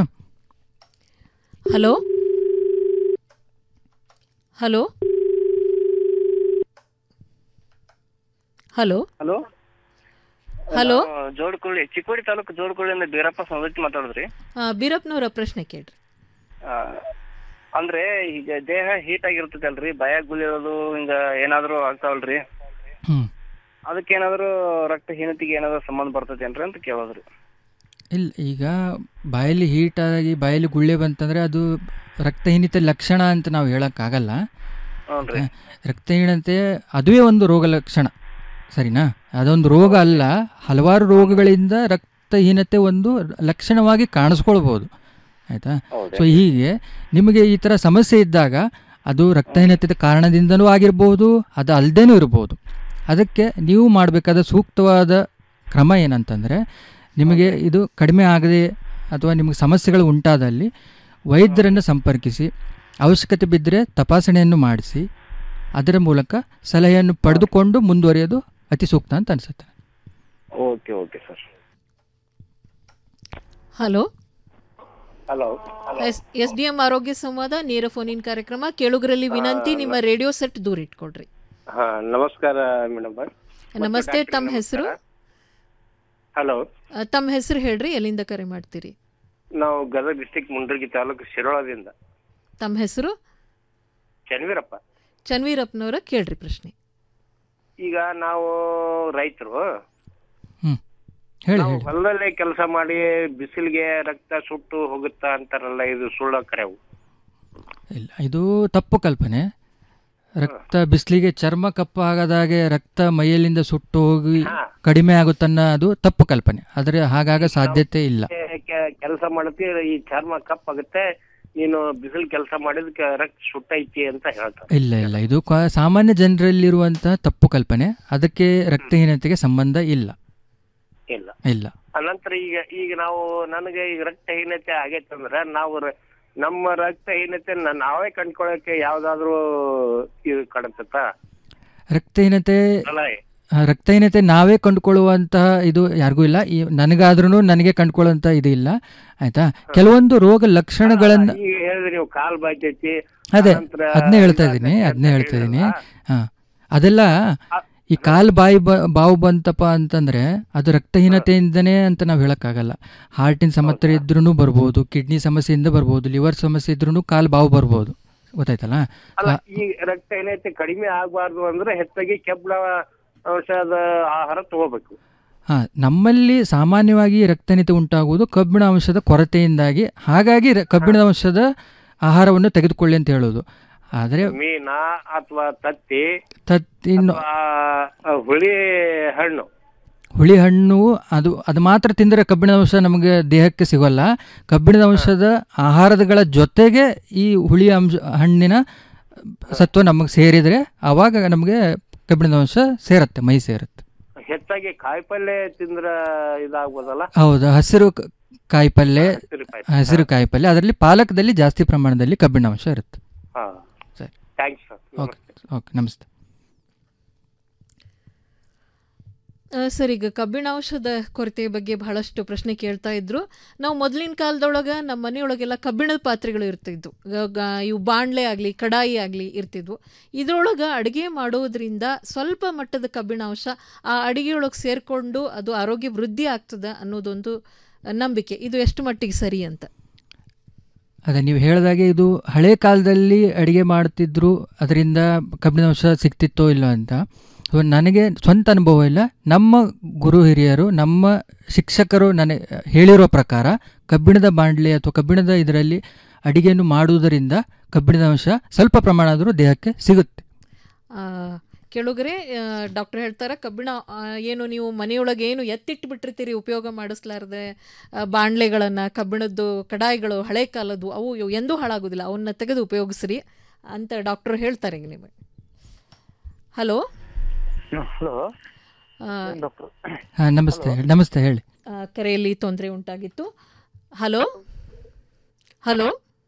S13: hello hello hello
S19: hello
S13: hello
S19: Jodkalli Chikkodi taluk ಜೋಡ್ಕೊಳ್ಳಿಯಿಂದ ಬೀರಪ್ಪ ಸೌದತ್ತಿ ಮಾತಾಡಿದ್ರಿ
S13: ಆ, ಬೀರಪ್ಪನವರ ಪ್ರಶ್ನೆ ಕೇಳ್ರಿ
S19: ಆ, ಅಂದ್ರೆ ಈಗ ದೇಹ ಹೀಟ್ ಆಗಿರ್ತೈತಲ್ರಿ ಭಯ ಗುಳಿರೋದು ಹಿಂಗ ಏನಾದ್ರು ಆಗ್ತಾವಲ್ರಿ
S14: ಹ್ಮ್.
S19: ಅದಕ್ಕೇನಾದ್ರು ರಕ್ತಹೀನತೆಗೆ ಏನಾದ್ರು ಸಂಬಂಧ ಬರ್ತೈತೇನ್ರಿ ಅಂತ ಕೇಳೋದ್ರಿ
S14: ಇಲ್ಲ ಈಗ ಬಾಯಲ್ಲಿ ಹೀಟ್ ಆಗಿ ಬಾಯಲ್ಲಿ ಗುಳ್ಳೆ ಬಂತಂದರೆ ಅದು ರಕ್ತಹೀನತೆ ಲಕ್ಷಣ ಅಂತ ನಾವು ಹೇಳೋಕ್ಕಾಗಲ್ಲ
S19: ಹ್ಞೂನ್ರಿ
S14: ರಕ್ತಹೀನತೆ ಅದುವೇ ಒಂದು ರೋಗ ಲಕ್ಷಣ ಸರಿನಾ ಅದೊಂದು ರೋಗ ಅಲ್ಲ ಹಲವಾರು ರೋಗಗಳಿಂದ ರಕ್ತಹೀನತೆ ಒಂದು ಲಕ್ಷಣವಾಗಿ ಕಾಣಿಸ್ಕೊಳ್ಬೋದು ಆಯಿತಾ ಸೊ ಹೀಗೆ ನಿಮಗೆ ಈ ಥರ ಸಮಸ್ಯೆ ಇದ್ದಾಗ ಅದು ರಕ್ತಹೀನತೆ ಕಾರಣದಿಂದನೂ ಆಗಿರ್ಬೋದು ಅದು ಅಲ್ಲದೇನೂ ಇರ್ಬೋದು ಅದಕ್ಕೆ ನೀವು ಮಾಡಬೇಕಾದ ಸೂಕ್ತವಾದ ಕ್ರಮ ಏನಂತಂದರೆ ನಿಮಗೆ ಇದು ಕಡಿಮೆ ಆಗದೆ ಅಥವಾ ನಿಮಗೆ ಸಮಸ್ಯೆಗಳು ಉಂಟಾದಲ್ಲಿ ವೈದ್ಯರನ್ನು ಸಂಪರ್ಕಿಸಿ ಅವಶ್ಯಕತೆ ಬಿದ್ದರೆ ತಪಾಸಣೆಯನ್ನು ಮಾಡಿಸಿ ಅದರ ಮೂಲಕ ಸಲಹೆಯನ್ನು ಪಡೆದುಕೊಂಡು ಮುಂದುವರಿಯೋದು ಅತಿ ಸೂಕ್ತ ಅಂತ ಅನಿಸುತ್ತೆ
S19: okay okay sir
S13: hello
S19: hello
S13: yes S D M ಆರೋಗ್ಯ ಸಂವಾದ ನೇರ ಫೋನ್ ಇನ್ ಕಾರ್ಯಕ್ರಮ ಕೇಳುಗರಲ್ಲಿ ವಿನಂತಿ ನಿಮ್ಮ ರೇಡಿಯೋ ಸೆಟ್ ದೂರ ಇಟ್ಕೊಡ್ರಿ
S20: ಹಾ ನಮಸ್ಕಾರ ಮೇಡಮ್
S13: ನಮಸ್ತೆ ತಮ್ಮ ಹೆಸರು
S20: ಹಲೋ
S13: ತಮ್ಮ ಹೆಸರು ಹೇಳ್ರಿ ಎಲ್ಲಿಂದ ಕರೆ ಮಾಡ್ತೀರಿ
S20: ನಾವು ಗದಗ ಡಿಸ್ಟಿಕ್ ಮುಂಡ್ರಗಿ ತಾಲೂಕು ಶಿರೋಳದಿಂದ
S13: ತಮ್ಮ ಹೆಸರು
S20: ಚನ್ವೀರಪ್ಪ
S13: ಚನ್ವೀರಪ್ಪನವರ ಕೇಳ್ರಿ ಪ್ರಶ್ನೆ
S20: ಈಗ ನಾವು ರೈತರು
S14: ಹೇಳಿ
S20: ನಾವು
S14: ಹೇಳಿ
S20: ಹೊಲದಲ್ಲೇ ಕೆಲಸ ಮಾಡಿ ಬಿಸಿಲಿಗೆ ರಕ್ತ ಸುಟ್ಟು ಹೋಗುತ್ತಾ ಅಂತಾರಲ್ಲ ಇದು ಸುಳ್ಳ ಕರೆವು
S14: ಇಲ್ಲ ಇದು ತಪ್ಪು ಕಲ್ಪನೆ ರಕ್ತ ಬಿಸಿಲಿಗೆ ಚರ್ಮ ಕಪ್ಪಾಗದಾಗೆ ರಕ್ತ ಮೈಯಲ್ಲಿಂದ ಸುಟ್ಟು ಹೋಗಿ ಕಡಿಮೆ ಆಗುತ್ತನ್ನ ಅದು ತಪ್ಪು ಕಲ್ಪನೆ ಆದರೆ ಹಾಗಾಗ ಸಾಧ್ಯತೆ ಇಲ್ಲ
S20: ಕೆಲಸ ಮಾಡಕ್ಕೆ ಈ ಚರ್ಮ ಕಪ್ಪಾಗುತ್ತೆ ನೀನು ಬಿಸಿಲು ಕೆಲಸ ಮಾಡಿದಕ್ಕೆ ರಕ್ತ ಸುಟ್ಟೈತಿ ಅಂತ ಹೇಳ್ತಾರೆ
S14: ಇಲ್ಲ ಇಲ್ಲ ಇದು ಕ- ಸಾಮಾನ್ಯ ಜನರಲ್ಲಿರುವಂತಹ ತಪ್ಪು ಕಲ್ಪನೆ ಅದಕ್ಕೆ ರಕ್ತಹೀನತೆಗೆ ಸಂಬಂಧ ಇಲ್ಲ
S20: ಇಲ್ಲ
S14: ಇಲ್ಲ
S20: ಅನಂತರ ಈಗ ಈಗ ನಾವು ನನಗೆ ಈಗ ರಕ್ತಹೀನತೆ ಆಗೈತಂದ್ರ ನಾವು ರ- ನಮ್ಮ ರಕ್ತಹೀನತೆ ನಾವೇ ಕಂಡ್ಕೊಳಕ್ಕೆ ಯಾವ್ದಾದ್ರು ಇದು ಕಾಣುತ್ತ
S14: ರಕ್ತಹೀನತೆ
S20: ಸಲಹೆ
S14: ಆ, ರಕ್ತಹೀನತೆ ನಾವೇ ಕಂಡುಕೊಳ್ಳುವಂತಹ ಇದು ಯಾರಿಗೂ ಇಲ್ಲ ಈ ನನಗಾದ್ರೂ ನನಗೆ ಕಂಡುಕೊಳ್ಳುವಂತ ಇದು ಇಲ್ಲ ಆಯ್ತಾ ಕೆಲವೊಂದು ರೋಗ ಲಕ್ಷಣಗಳನ್ನ
S20: ಈಗ ಹೇಳಿದ್ರಿ ನೀವು ಕಾಲ್ ಬಾಯ್ತೈತಿ
S14: ಅದೇ
S20: ಅನಂತರ
S14: ಅದನ್ನೇ ಹೇಳ್ತಾ ಇದ್ದೀನಿ ಅದನ್ನೇ ಹೇಳ್ತಾ ಇದ್ದೀನಿ ಹಾ ಅದೆಲ್ಲ ಈ ಕಾಲ್ ಬಾಯಿ ಬ ಬಾವು ಬಂತಪ್ಪ ಅಂತಂದ್ರೆ ಅದು ರಕ್ತಹೀನತೆಯಿಂದನೇ ಅಂತ ನಾವು ಹೇಳಕ್ಕಾಗಲ್ಲ ಹಾರ್ಟಿನ ಸಮಸ್ಯೆ ಇದ್ರೂ ಬರ್ಬೋದು ಕಿಡ್ನಿ ಸಮಸ್ಯೆಯಿಂದ ಬರ್ಬೋದು ಲಿವರ್ ಸಮಸ್ಯೆ ಇದ್ರೂ ಕಾಲ್ ಬಾವು ಬರ್ಬೋದು ಗೊತ್ತಾಯ್ತಲ್ಲ
S20: ಅಲ್ಲ ಈ ರಕ್ತಹೀನತೆ ಕಡಿಮೆ ಆಗಬಾರ್ದು ಅಂದ್ರೆ ಹೆಚ್ಚಾಗಿ ಕೆಬ್ಳ ಅಂಶದ ಆಹಾರ ತಗೋಬೇಕು
S14: ಹಾ ನಮ್ಮಲ್ಲಿ ಸಾಮಾನ್ಯವಾಗಿ ರಕ್ತಹೀನತೆ ಉಂಟಾಗುವುದು ಕಬ್ಬಿಣ ಅಂಶದ ಕೊರತೆಯಿಂದಾಗಿ ಹಾಗಾಗಿ ರ- ಕಬ್ಬಿಣದ ಅಂಶದ ಆಹಾರವನ್ನು ತೆಗೆದುಕೊಳ್ಳಿ ಅಂತ ಹೇಳೋದು ಆದರೆ
S20: ಮೀನ ಅಥವಾ ತತ್ತಿ
S14: ತತ್ತಿನ
S20: ಅಥವಾ ಹುಳಿ ಹಣ್ಣು
S14: ಹುಳಿ ಹಣ್ಣು ಅದು ಅದು ಮಾತ್ರ ತಿಂದರೆ ಕಬ್ಬಿಣದ ಅಂಶ ನಮಗೆ ದೇಹಕ್ಕೆ ಸಿಗೋಲ್ಲ ಕಬ್ಬಿಣದ ಅಂಶದ ಆಹಾರಗಳ ಜೊತೆಗೆ ಈ ಹುಳಿ ಅಂಶ ಹಣ್ಣಿನ ಸತ್ವ ನಮಗೆ ಸೇರಿದರೆ ಆವಾಗ ನಮಗೆ ಕಬ್ಬಿಣದ ಅಂಶ ಸೇರುತ್ತೆ ಮೈ ಸೇರುತ್ತೆ
S20: ಹೆಚ್ಚಾಗಿ ಕಾಯಿಪಲ್ಯ ತಿಂದ್ರ ಇದಾಗ್ಬೋದಲ್ಲ
S14: ಹೌದು ಹಸಿರು ಕ- ಕಾಯಿಪಲ್ಯ
S20: ಹಸಿರು ಕಾಯಿ-
S14: ಹಸಿರು ಕಾಯಿಪಲ್ಯ ಅದರಲ್ಲಿ ಪಾಲಕದಲ್ಲಿ ಜಾಸ್ತಿ ಪ್ರಮಾಣದಲ್ಲಿ ಕಬ್ಬಿಣ ಅಂಶ ಇರುತ್ತೆ
S20: ಹಾ
S14: ಸರಿ
S20: ಥ್ಯಾಂಕ್ಸ್ ಸರ್
S14: ಓಕೆ ಓಕೆ ನಮಸ್ತೆ
S13: ಆ, ಸರ್ ಈಗ ಕಬ್ಬಿಣಾಂಶದ ಕೊರತೆ ಬಗ್ಗೆ ಬಹಳಷ್ಟು ಪ್ರಶ್ನೆ ಕೇಳ್ತಾ ಇದ್ರು ನಾವು ಮೊದಲಿನ ಕಾಲದೊಳಗೆ ನಮ್ಮ ಮನೆಯೊಳಗೆಲ್ಲ ಕಬ್ಬಿಣದ ಪಾತ್ರೆಗಳು ಇರ್ತಿದ್ವು ಗ- ಗ- ಇವು ಬಾಣಲೆ ಆಗಲಿ ಕಡಾಯಿ ಆಗಲಿ ಇರ್ತಿದ್ವು ಇದ್ರೊಳಗೆ ಅಡುಗೆ ಮಾಡೋದ್ರಿಂದ ಸ್ವಲ್ಪ ಮಟ್ಟದ ಕಬ್ಬಿಣಾಂಶ ಆ ಅಡುಗೆಯೊಳಗೆ ಸೇರಿಕೊಂಡು ಅದು ಆರೋಗ್ಯ ವೃದ್ಧಿ ಆಗ್ತದೆ ಅನ್ನೋದೊಂದು ನಂಬಿಕೆ ಇದು ಎಷ್ಟು ಮಟ್ಟಿಗೆ ಸರಿ ಅಂತ
S14: ಅದೇ ನೀವು ಹೇಳಿದಾಗೆ ಇದು ಹಳೆ ಕಾಲದಲ್ಲಿ ಅಡಿಗೆ ಮಾಡ್ತಿದ್ರು ಅದರಿಂದ ಕಬ್ಬಿಣದ ಅಂಶ ಸಿಗ್ತಿತ್ತೋ ಇಲ್ಲೋ ಅಂತ ಸೊ ನನಗೆ ಸ್ವಂತ ಅನುಭವ ಇಲ್ಲ ನಮ್ಮ ಗುರು ಹಿರಿಯರು ನಮ್ಮ ಶಿಕ್ಷಕರು ನನಗೆ ಹೇಳಿರೋ ಪ್ರಕಾರ ಕಬ್ಬಿಣದ ಬಾಂಡ್ಲಿ ಅಥವಾ ಕಬ್ಬಿಣದ ಇದರಲ್ಲಿ ಅಡಿಗೆಯನ್ನು ಮಾಡುವುದರಿಂದ ಕಬ್ಬಿಣದ ಅಂಶ ಸ್ವಲ್ಪ ಪ್ರಮಾಣ ಆದರೂ ದೇಹಕ್ಕೆ ಸಿಗುತ್ತೆ
S13: ಆ, ಕೆಳಗರೆ ಡಾಕ್ಟರ್ ಹೇಳ್ತಾರೆ ಕಬ್ಬಿಣ ಆ, ಏನು ನೀವು ಮನೆಯೊಳಗೆ ಏನು ಎತ್ತಿಟ್ಟು ಬಿಟ್ಟಿರ್ತೀರಿ ಉಪಯೋಗ ಮಾಡಿಸ್ಲಾರ್ದೆ ಆ, ಬಾಣ್ಲೆಗಳನ್ನು ಕಬ್ಬಿಣದ್ದು ಕಡಾಯಿಗಳು ಹಳೆ ಕಾಲದ್ದು ಅವು ಇವು ಎಂದೂ ಹಾಳಾಗೋದಿಲ್ಲ ಅವನ್ನ ತೆಗೆದು ಉಪಯೋಗಿಸ್ರಿ ಅಂತ ಡಾಕ್ಟರ್ ಹೇಳ್ತಾರೆ ಈಗ ನಿಮಗೆ ಹಲೋ
S21: ಹಲೋ ಡಾಕ್ಟರ್
S14: ಹಾಂ ನಮಸ್ತೆ ನಮಸ್ತೆ ಹೇಳಿ
S13: ಕರೆಯಲ್ಲಿ ತೊಂದರೆ ಉಂಟಾಗಿತ್ತು ಹಲೋ ಹಲೋ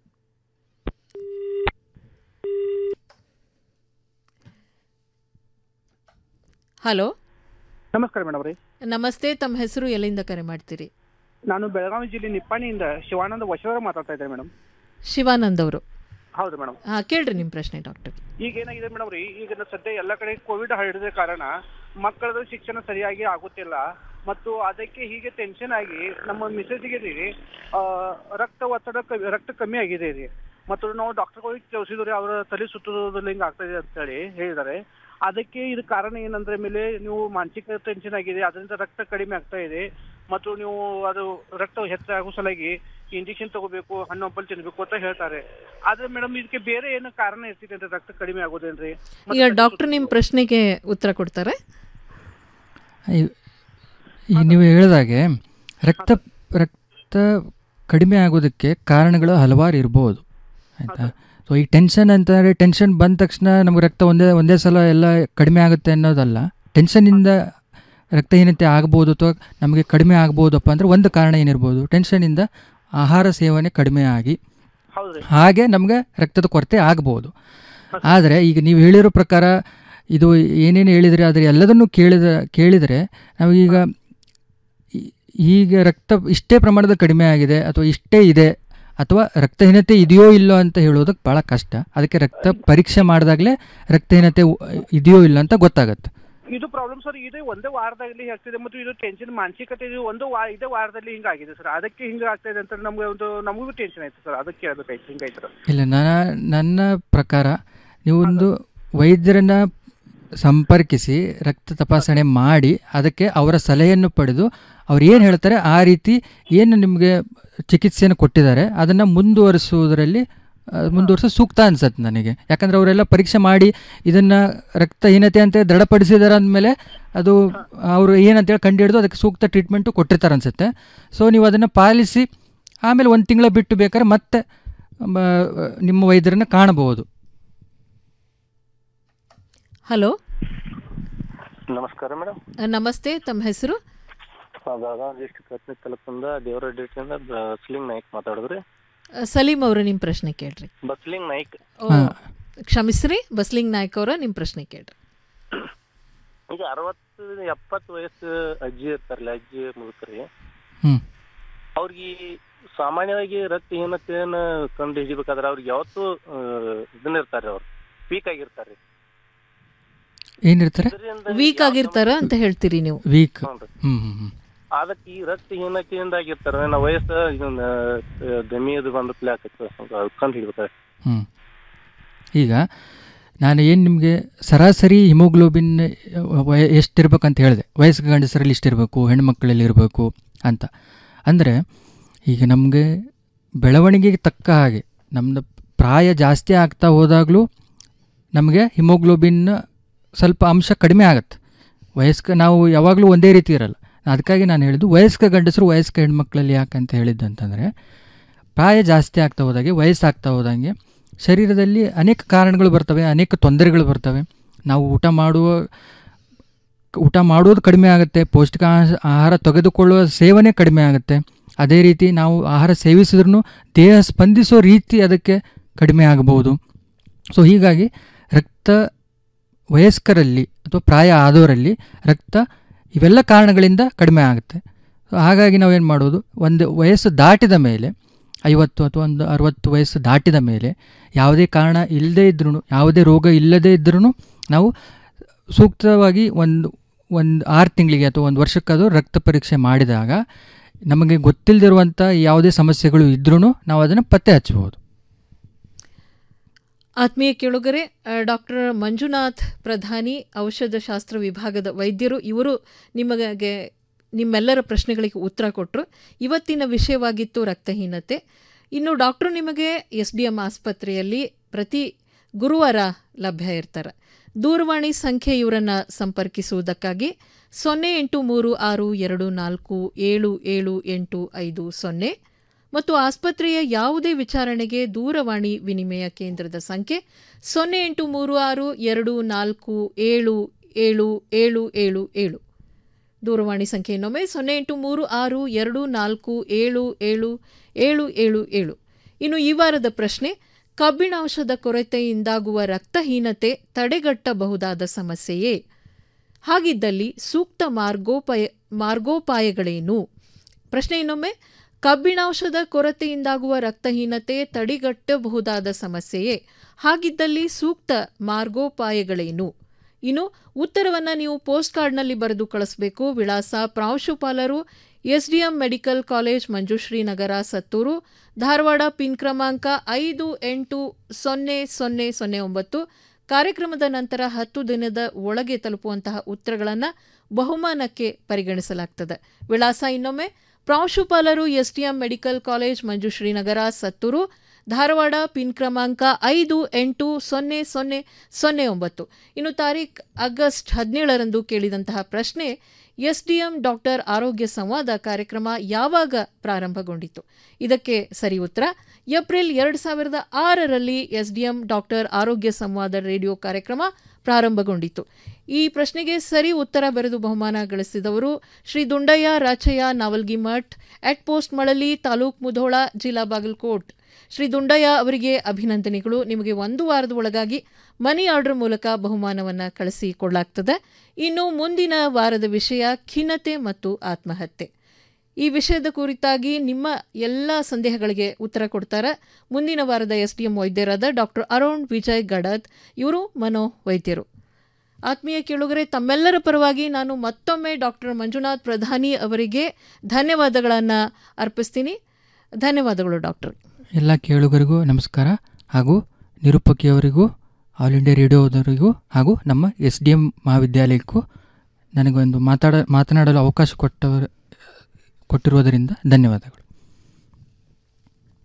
S13: ಹಲೋ
S21: ನಮಸ್ಕಾರ ಮೇಡಮ್ ರೀ
S13: ನಮಸ್ತೆ ತಮ್ಮ ಹೆಸರು ಎಲ್ಲಿಂದ ಕರೆ ಮಾಡ್ತೀರಿ
S21: ನಾನು ಬೆಳಗಾವಿ ಜಿಲ್ಲೆ ನಿಪ್ಪಾಣಿಯಿಂದ ಶಿವಾನಂದ ವಶವರ ಮಾತಾಡ್ತಾ ಇದ್ದೇನೆ ಮೇಡಮ್
S13: ಶಿವಾನಂದ್ ಅವರು
S21: ಹೌದು ಮೇಡಮ್
S13: ಹಾಂ ಕೇಳ್ರಿ ನಿಮ್ಮ ಪ್ರಶ್ನೆ ಡಾಕ್ಟರ್
S21: ಈಗ ಏನಾಗಿದೆ ಮೇಡಮ್ ರೀ ಈಗ ನ- ಸದ್ಯ ಎಲ್ಲ ಕಡೆ ಕೋವಿಡ್ ಹರಡಿದ ಕಾರಣ ಮಕ್ಕಳದು ಶಿಕ್ಷಣ ಸರಿಯಾಗಿ ಆಗುತ್ತಿಲ್ಲ ಮತ್ತು ಅದಕ್ಕೆ ಹೀಗೆ ಟೆನ್ಷನ್ ಆಗಿ ನಮ್ಮ ಮಿಸೇಜ್ಗೆ ರೀ ಆ, ರಕ್ತ ಒತ್ತಡ ಕಮ್ಮಿ- ರಕ್ತ ಕಮ್ಮಿ ಆಗಿದೆ ರೀ ಮತ್ತು ನಾವು ಡಾಕ್ಟರ್ಗಳಿಗೆ ತೋರಿಸಿದ್ರೆ ಅವರ ತಲೆ ಸುತ್ತೋದ್ರಲ್ಲಿ ಹಿಂಗೆ ಆಗ್ತಾ ಇದೆ ಅಂತೇಳಿ ಹೇಳಿದ್ದಾರೆ ಅದಕ್ಕೆ ಇದು ಕಾರಣ ಏನಂದ್ರೆ ಮೇಲೆ ನೀವು ಮಾನಸಿಕ ಟೆನ್ಷನ್ ಆಗಿದೆ ಅದರಿಂದ ರಕ್ತ ಕಡಿಮೆ ಆಗ್ತಾ ಇದೆ ಮತ್ತು ನೀವು ಅದು ರಕ್ತ ಹೆಚ್ಚಾಗೋ ಸಲುವಾಗಿ ಇಂಜೆಕ್ಷನ್ ತಗೋಬೇಕು ಹಣ್ಣು ಹಂಪಲು ತಿನ್ಬೇಕು ಅಂತ ಹೇಳ್ತಾರೆ ಆದ್ರೆ ಮೇಡಮ್ ಇದಕ್ಕೆ ಬೇರೆ ಏನು ಕಾರಣ ಇರ್ತಿದೆ ಅಂತ ರಕ್ತ ಕಡಿಮೆ ಆಗೋದೇನ್ರಿ
S13: ಈಗ ಡಾಕ್ಟರ್ ನಿಮ್ಮ ಪ್ರಶ್ನೆಗೆ ಉತ್ತರ ಕೊಡ್ತಾರೆ
S14: ಈ- ಈ ನೀವು ಹೇಳಿದಾಗೆ ರಕ್ತ ರಕ್ತ ಕಡಿಮೆ ಆಗೋದಕ್ಕೆ ಕಾರಣಗಳು ಹಲವಾರು ಇರ್ಬೋದು ಆಯಿತಾ ಸೊ ಈ ಟೆನ್ಷನ್ ಅಂತಂದರೆ ಟೆನ್ಷನ್ ಬಂದ ತಕ್ಷಣ ನಮ್ಗೆ ರಕ್ತ ಒಂದೇ ಒಂದೇ ಸಲ ಎಲ್ಲ ಕಡಿಮೆ ಆಗುತ್ತೆ ಅನ್ನೋದಲ್ಲ ಟೆನ್ಷನಿಂದ ರಕ್ತಹೀನತೆ ಆಗ್ಬೋದು ಅಥವಾ ನಮಗೆ ಕಡಿಮೆ ಆಗ್ಬೋದಪ್ಪ ಅಂದರೆ ಒಂದು ಕಾರಣ ಏನಿರ್ಬೋದು ಟೆನ್ಷನಿಂದ ಆಹಾರ ಸೇವನೆ ಕಡಿಮೆ ಆಗಿ ಹಾಗೆ ನಮಗೆ ರಕ್ತದ ಕೊರತೆ ಆಗ್ಬೋದು ಆದರೆ ಈಗ ನೀವು ಹೇಳಿರೋ ಪ್ರಕಾರ ಇದು ಏನೇನು ಹೇಳಿದರೆ ಆದರೆ ಎಲ್ಲದನ್ನು ಕೇಳಿದ ಕೇಳಿದರೆ ನಾವೀಗ ಈ- ಈಗ ರಕ್ತ ಇಷ್ಟೇ ಪ್ರಮಾಣದ ಕಡಿಮೆ ಆಗಿದೆ ಅಥವಾ ಇಷ್ಟೇ ಇದೆ ಅಥವಾ ರಕ್ತಹೀನತೆ ಇದೆಯೋ ಇಲ್ಲೋ ಅಂತ ಹೇಳೋದಕ್ಕೆ ಭಾಳ ಕಷ್ಟ ಅದಕ್ಕೆ ರಕ್ತ ಪರೀಕ್ಷೆ ಮಾಡಿದಾಗಲೇ ರಕ್ತಹೀನತೆ ಉ- ಇದೆಯೋ ಇಲ್ಲ ಅಂತ ಗೊತ್ತಾಗತ್ತೆ
S21: ಇದು ಪ್ರಾಬ್ಲಮ್ ಸರ್ ಇದು ಒಂದೇ ವಾರದಲ್ಲಿ ಆಗ್ತಿದೆ ಮತ್ತು ಇದು ಟೆನ್ಷನ್ ಮಾನಸಿಕತೆ ಇದು ಒಂದು ವಾ ಇದೇ ವಾರದಲ್ಲಿ ಹಿಂಗಾಗಿದೆ ಸರ್ ಅದಕ್ಕೆ ಹಿಂಗೆ ಆಗ್ತಾ ಇದೆ ಅಂತ ನಮ್ಗೆ ಒಂದು ನಮಗೂ ಟೆನ್ಷನ್ ಆಯ್ತು ಸರ್ ಅದಕ್ಕೆ ಕೇಳಬೇಕಾಯ್ತು ಹಿಂಗಾಯ್ತು ಸರ್
S14: ಇಲ್ಲ ನನ್ನ ನನ್ನ ಪ್ರಕಾರ ನೀವು ಒಂದು ವೈದ್ಯರನ್ನ ಸಂಪರ್ಕಿಸಿ ರಕ್ತ ತಪಾಸಣೆ ಮಾಡಿ ಅದಕ್ಕೆ ಅವರ ಸಲಹೆಯನ್ನು ಪಡೆದು ಅವ್ರು ಏನು ಹೇಳ್ತಾರೆ ಆ ರೀತಿ ಏನು ನಿಮಗೆ ಚಿಕಿತ್ಸೆಯನ್ನು ಕೊಟ್ಟಿದ್ದಾರೆ ಅದನ್ನು ಮುಂದುವರಿಸುವುದರಲ್ಲಿ ಆ, ಮುಂದುವರಿಸೋ ಸೂಕ್ತ ಅನ್ಸತ್ತೆ ನನಗೆ ಯಾಕಂದರೆ ಅವರೆಲ್ಲ ಪರೀಕ್ಷೆ ಮಾಡಿ ಇದನ್ನು ರಕ್ತಹೀನತೆ ಅಂತ ದೃಢಪಡಿಸಿದಾರೆ ಅಂದಮೇಲೆ ಅದು ಅವರು ಏನಂತೇಳಿ ಕಂಡುಹಿಡಿದು ಅದಕ್ಕೆ ಸೂಕ್ತ ಟ್ರೀಟ್ಮೆಂಟು ಕೊಟ್ಟಿರ್ತಾರೆ ಅನಿಸುತ್ತೆ ಸೊ ನೀವು ಅದನ್ನು ಪಾಲಿಸಿ ಆಮೇಲೆ ಒಂದು ತಿಂಗಳ ಬಿಟ್ಟು ಬೇಕಾದ್ರೆ ಮತ್ತೆ ಮ, ನಿಮ್ಮ ವೈದ್ಯರನ್ನು ಕಾಣಬಹುದು
S13: ಹಲೋ
S3: ನಮಸ್ಕಾರ ಮೇಡಮ್
S13: ನಮಸ್ತೆ ತಮ್ಮ ಹೆಸರು
S3: ಬೆಳಗಾವಿ ಡಿಸ್ಟಿಕ್ ಹತ್ತನೇ ತಾಲೂಕಿಂದ ದೇವರ ಡಿಸ್ಟಿಕ್ಕಿಂದ ಬಸ್ಲಿಂಗ್ ನಾಯ್ಕ್ ಮಾತಾಡಿದ್ರಿ
S13: ಅ, ಸಲೀಂ ಅವರು ನಿಮ್ಮ ಪ್ರಶ್ನೆ ಕೇಳ್ರಿ
S3: ಬಸ್ಲಿಂಗ್ ನಾಯ್ಕ್
S13: ಓ, ಕ್ಷಮಿಸ್ರಿ ಬಸ್ಲಿಂಗ್ ನಾಯ್ಕ ಅವರ ನಿಮ್ಮ ಪ್ರಶ್ನೆ ಕೇಳ್ರಿ
S3: ಈಗ ಅರವತ್ತು ಎಪ್ಪತ್ತು ವಯಸ್ಸು ಅಜ್ಜಿ ಇರ್ತಾರಲ್ಲ ಅಜ್ಜಿ ಮುದುಕರಿ
S14: ಹ್ಮ್.
S3: ಅವ್ರಿಗೆ ಸಾಮಾನ್ಯವಾಗಿ ರಕ್ತಹೀನತೆಯನ್ನ ಕಂಡು ಹಿಡಿಬೇಕಾದ್ರೆ ಅವ್ರಿಗೆ ಯಾವತ್ತೂ ಆ, ಇದನ್ನ ಇರ್ತಾರೆ ಅವ್ರು ವೀಕ್ ಆಗಿರ್ತಾರೆ
S14: ಏನಿರ್ತಾರೆ
S13: ವೀಕ್ ಆಗಿರ್ತಾರ ಅಂತ ಹೇಳ್ತೀರಿ ನೀವು
S14: ವೀಕ್
S3: ಹ್ಞೂ
S14: ಹ್ಞೂ ಹ್ಞೂ ಹ್ಞೂ
S3: ಅದಕ್ಕೆ ಈ ರಕ್ತಹೀನತೆಯಿಂದ ಆಗಿರ್ತಾರೆ ನಾವು ವಯಸ್ಸು ಇದನ್ನ ದಮಿ ಅದು ಬಂದು ಪ್ಲಾಕ್ ಕಂಡು ಹಿಡಿಬೇಕಾದ್ರೆ
S14: ಹ್ಞೂ ಈಗ ನಾನು ಏನು ನಿಮಗೆ ಸರಾಸರಿ ಹಿಮೋಗ್ಲೋಬಿನ್ ವಯ ಎಷ್ಟಿರ್ಬೇಕಂತ ಹೇಳಿದೆ ವಯಸ್ಕ ಗಂಡಸರಲ್ಲಿ ಇಷ್ಟಿರಬೇಕು ಹೆಣ್ಮಕ್ಳಲ್ಲಿ ಇರಬೇಕು ಅಂತ ಅಂದರೆ ಈಗ ನಮಗೆ ಬೆಳವಣಿಗೆಗೆ ತಕ್ಕ ಹಾಗೆ ನಮ್ಮದು ಪ್ರಾಯ ಜಾಸ್ತಿ ಆಗ್ತಾ ಹೋದಾಗಲೂ ನಮಗೆ ಹಿಮೋಗ್ಲೋಬಿನ್ ಸ್ವಲ್ಪ ಅಂಶ ಕಡಿಮೆ ಆಗುತ್ತೆ ವಯಸ್ಕ ನಾವು ಯಾವಾಗಲೂ ಒಂದೇ ರೀತಿ ಇರಲ್ಲ ಅದಕ್ಕಾಗಿ ನಾನು ಹೇಳಿದ್ದು ವಯಸ್ಕ ಗಂಡಸರು ವಯಸ್ಕ ಹೆಣ್ಮಕ್ಳಲ್ಲಿ ಯಾಕಂತ ಹೇಳಿದ್ದಂತಂದರೆ ಪ್ರಾಯ ಜಾಸ್ತಿ ಆಗ್ತಾ ಹೋದಾಗೆ ವಯಸ್ಸಾಗ್ತಾ ಹೋದಂಗೆ ಶರೀರದಲ್ಲಿ ಅನೇಕ ಕಾರಣಗಳು ಬರ್ತವೆ ಅನೇಕ ತೊಂದರೆಗಳು ಬರ್ತವೆ ನಾವು ಊಟ ಮಾಡುವ ಊಟ ಮಾಡೋದು ಕಡಿಮೆ ಆಗುತ್ತೆ ಪೌಷ್ಟಿಕ ಆಹಾರ- ಆಹಾರ ತೆಗೆದುಕೊಳ್ಳುವ ಸೇವನೆ ಕಡಿಮೆ ಆಗುತ್ತೆ ಅದೇ ರೀತಿ ನಾವು ಆಹಾರ ಸೇವಿಸಿದ್ರೂ ದೇಹ ಸ್ಪಂದಿಸೋ ರೀತಿ ಅದಕ್ಕೆ ಕಡಿಮೆ ಆಗಬಹುದು ಸೊ ಹೀಗಾಗಿ ರಕ್ತ ವಯಸ್ಕರಲ್ಲಿ ಅಥವಾ ಪ್ರಾಯ ಆದವರಲ್ಲಿ ರಕ್ತ ಇವೆಲ್ಲ ಕಾರಣಗಳಿಂದ ಕಡಿಮೆ ಆಗುತ್ತೆ ಸೊ ಹಾಗಾಗಿ ನಾವೇನು ಮಾಡೋದು ಒಂದು ವಯಸ್ಸು ದಾಟಿದ ಮೇಲೆ ಐವತ್ತು ಅಥವಾ ಒಂದು ಅರುವತ್ತು ವಯಸ್ಸು ದಾಟಿದ ಮೇಲೆ ಯಾವುದೇ ಕಾರಣ ಇಲ್ಲದೇ ಇದ್ರೂ ಯಾವುದೇ ರೋಗ ಇಲ್ಲದೇ ಇದ್ರೂ ನಾವು ಸೂಕ್ತವಾಗಿ ಒಂದು ಒಂದು ಆರು ತಿಂಗಳಿಗೆ ಅಥವಾ ಒಂದು ವರ್ಷಕ್ಕಾದರೂ ರಕ್ತ ಪರೀಕ್ಷೆ ಮಾಡಿದಾಗ ನಮಗೆ ಗೊತ್ತಿಲ್ಲದಿರುವಂಥ ಯಾವುದೇ ಸಮಸ್ಯೆಗಳು ಇದ್ರೂ ನಾವು ಅದನ್ನು ಪತ್ತೆ ಹಚ್ಚಬಹುದು
S13: ಆತ್ಮೀಯ ಕೇಳುಗರೆ ಡಾಕ್ಟರ್ ಮಂಜುನಾಥ್ ಪ್ರಧಾನಿ ಔಷಧಶಾಸ್ತ್ರ ವಿಭಾಗದ ವೈದ್ಯರು ಇವರು ನಿಮಗೆ ನಿಮ್ಮೆಲ್ಲರ ಪ್ರಶ್ನೆಗಳಿಗೆ ಉತ್ತರ ಕೊಟ್ಟರು ಇವತ್ತಿನ ವಿಷಯವಾಗಿತ್ತು ರಕ್ತಹೀನತೆ ಇನ್ನು ಡಾಕ್ಟ್ರು ನಿಮಗೆ ಎಸ್ ಡಿ ಎಂ ಆಸ್ಪತ್ರೆಯಲ್ಲಿ ಪ್ರತಿ ಗುರುವಾರ ಲಭ್ಯ ಇರ್ತಾರೆ ದೂರವಾಣಿ ಸಂಖ್ಯೆ ಇವರನ್ನು ಸಂಪರ್ಕಿಸುವುದಕ್ಕಾಗಿ ಸೊನ್ನೆ ಎಂಟು ಮೂರು ಆರು ಎರಡು ನಾಲ್ಕು ಏಳು ಏಳು ಎಂಟು ಐದು ಸೊನ್ನೆ ಮತ್ತು ಆಸ್ಪತ್ರೆಯ ಯಾವುದೇ ವಿಚಾರಣೆಗೆ ದೂರವಾಣಿ ವಿನಿಮಯ ಕೇಂದ್ರದ ಸಂಖ್ಯೆ ಸೊನ್ನೆ ಎಂಟು ಮೂರು ಆರು ಎರಡು ನಾಲ್ಕು ಏಳು ಏಳು ಏಳು ಏಳು ಏಳು ದೂರವಾಣಿ ಸಂಖ್ಯೆ ಇನ್ನೊಮ್ಮೆ ಸೊನ್ನೆ ಎಂಟು ಮೂರು ಆರು ಎರಡು ನಾಲ್ಕು ಏಳು ಏಳು ಏಳು ಏಳು ಏಳು ಇನ್ನು ಈ ವಾರದ ಪ್ರಶ್ನೆ ಕಬ್ಬಿಣಾಂಶದ ಕೊರತೆಯಿಂದಾಗುವ ರಕ್ತಹೀನತೆ ತಡೆಗಟ್ಟಬಹುದಾದ ಸಮಸ್ಯೆಯೇ ಹಾಗಿದ್ದಲ್ಲಿ ಸೂಕ್ತ ಮಾರ್ಗೋಪಾಯ ಮಾರ್ಗೋಪಾಯಗಳೇನು ಪ್ರಶ್ನೆ ಇನ್ನೊಮ್ಮೆ ಕಬ್ಬಿಣಾಂಶದ ಕೊರತೆಯಿಂದಾಗುವ ರಕ್ತಹೀನತೆ ತಡೆಗಟ್ಟಬಹುದಾದ ಸಮಸ್ಯೆಯೇ ಹಾಗಿದ್ದಲ್ಲಿ ಸೂಕ್ತ ಮಾರ್ಗೋಪಾಯಗಳೇನು ಇನ್ನು ಉತ್ತರವನ್ನು ನೀವು ಪೋಸ್ಟ್ ಕಾರ್ಡ್ನಲ್ಲಿ ಬರೆದು ಕಳಿಸಬೇಕು ವಿಳಾಸ ಪ್ರಾಂಶುಪಾಲರು SDM medical college Manjushree Nagar Sattur Dharwad pin ಕ್ರಮಾಂಕ ಐದು ಎಂಟು ಸೊನ್ನೆ ಸೊನ್ನೆ ಸೊನ್ನೆ ಒಂಬತ್ತು ಕಾರ್ಯಕ್ರಮದ ನಂತರ ಹತ್ತು ದಿನದ ಒಳಗೆ ತಲುಪುವಂತಹ ಉತ್ತರಗಳನ್ನು ಬಹುಮಾನಕ್ಕೆ ಪರಿಗಣಿಸಲಾಗ್ತದೆ ವಿಳಾಸ ಇನ್ನೊಮ್ಮೆ ಪ್ರಾಂಶುಪಾಲರು SDM medical college Manjushree Nagar Sattur Dharwad pin ಕ್ರಮಾಂಕ ಐದು ಎಂಟು ಸೊನ್ನೆ ಸೊನ್ನೆ ಸೊನ್ನೆ ಒಂಬತ್ತು ಇನ್ನು ತಾರೀಖ್ ಆಗಸ್ಟ್ ಹದಿನೇಳರಂದು ಕೇಳಿದಂತಹ ಪ್ರಶ್ನೆ ಎಸ್ಡಿಎಂ ಡಾಕ್ಟರ್ ಆರೋಗ್ಯ ಸಂವಾದ ಕಾರ್ಯಕ್ರಮ ಯಾವಾಗ ಪ್ರಾರಂಭಗೊಂಡಿತು ಇದಕ್ಕೆ ಸರಿ ಉತ್ತರ ಏಪ್ರಿಲ್ ಎರಡು ಸಾವಿರದ ಆರರಲ್ಲಿ ಎಸ್ಡಿಎಂ ಡಾಕ್ಟರ್ ಆರೋಗ್ಯ ಸಂವಾದ ರೇಡಿಯೋ ಕಾರ್ಯಕ್ರಮ ಪ್ರಾರಂಭಗೊಂಡಿತು ಈ ಪ್ರಶ್ನೆಗೆ ಸರಿ ಉತ್ತರ ಬರೆದು ಬಹುಮಾನ ಗಳಿಸಿದವರು ಶ್ರೀ ದುಂಡಯ್ಯ ರಾಚಯ್ಯ ನಾವಲ್ಗಿ ಮಠ್ ಅಟ್ ಪೋಸ್ಟ್ ಮಳಲಿ ತಾಲೂಕ್ ಮುಧೋಳ ಜಿಲ್ಲಾ ಬಾಗಲಕೋಟ್ ಶ್ರೀ ದುಂಡಯ್ಯ ಅವರಿಗೆ ಅಭಿನಂದನೆಗಳು ನಿಮಗೆ ಒಂದು ವಾರದ ಒಳಗಾಗಿ ಮನಿ ಆರ್ಡರ್ ಮೂಲಕ ಬಹುಮಾನವನ್ನು ಕಳಿಸಿಕೊಡಲಾಗ್ತದೆ ಇನ್ನು ಮುಂದಿನ ವಾರದ ವಿಷಯ ಖಿನ್ನತೆ ಮತ್ತು ಆತ್ಮಹತ್ಯೆ ಈ ವಿಷಯದ ಕುರಿತಾಗಿ ನಿಮ್ಮ ಎಲ್ಲ ಸಂದೇಹಗಳಿಗೆ ಉತ್ತರ ಕೊಡ್ತಾರೆ ಮುಂದಿನ ವಾರದ ಎಸ್ ಡಿ ಎಂ ವೈದ್ಯರಾದ ಡಾಕ್ಟರ್ ಅರುಣ್ ವಿಜಯ್ ಗಡದ್ ಇವರು ಮನೋ ವೈದ್ಯರು ಆತ್ಮೀಯ ಕೇಳುಗರೆ ತಮ್ಮೆಲ್ಲರ ಪರವಾಗಿ ನಾನು ಮತ್ತೊಮ್ಮೆ ಡಾಕ್ಟರ್ ಮಂಜುನಾಥ್ ಪ್ರಧಾನಿ ಅವರಿಗೆ ಧನ್ಯವಾದಗಳನ್ನು ಅರ್ಪಿಸ್ತೀನಿ ಧನ್ಯವಾದಗಳು ಡಾಕ್ಟರ್
S14: ಎಲ್ಲ ಕೇಳುಗರಿಗೂ ನಮಸ್ಕಾರ ಹಾಗೂ ನಿರೂಪಕಿಯವರಿಗೂ ಆಲ್ ಇಂಡಿಯಾ ರೇಡಿಯೋದವರಿಗೂ ಹಾಗೂ ನಮ್ಮ ಎಸ್ ಡಿ ಎಂ ಮಹಾವಿದ್ಯಾಲಯಕ್ಕೂ ನನಗೊಂದು ಮಾತಾಡ ಮಾತನಾಡಲು ಅವಕಾಶ ಕೊಟ್ಟವರ ಕೊಟ್ಟಿರುವುದರಿಂದ ಧನ್ಯವಾದಗಳು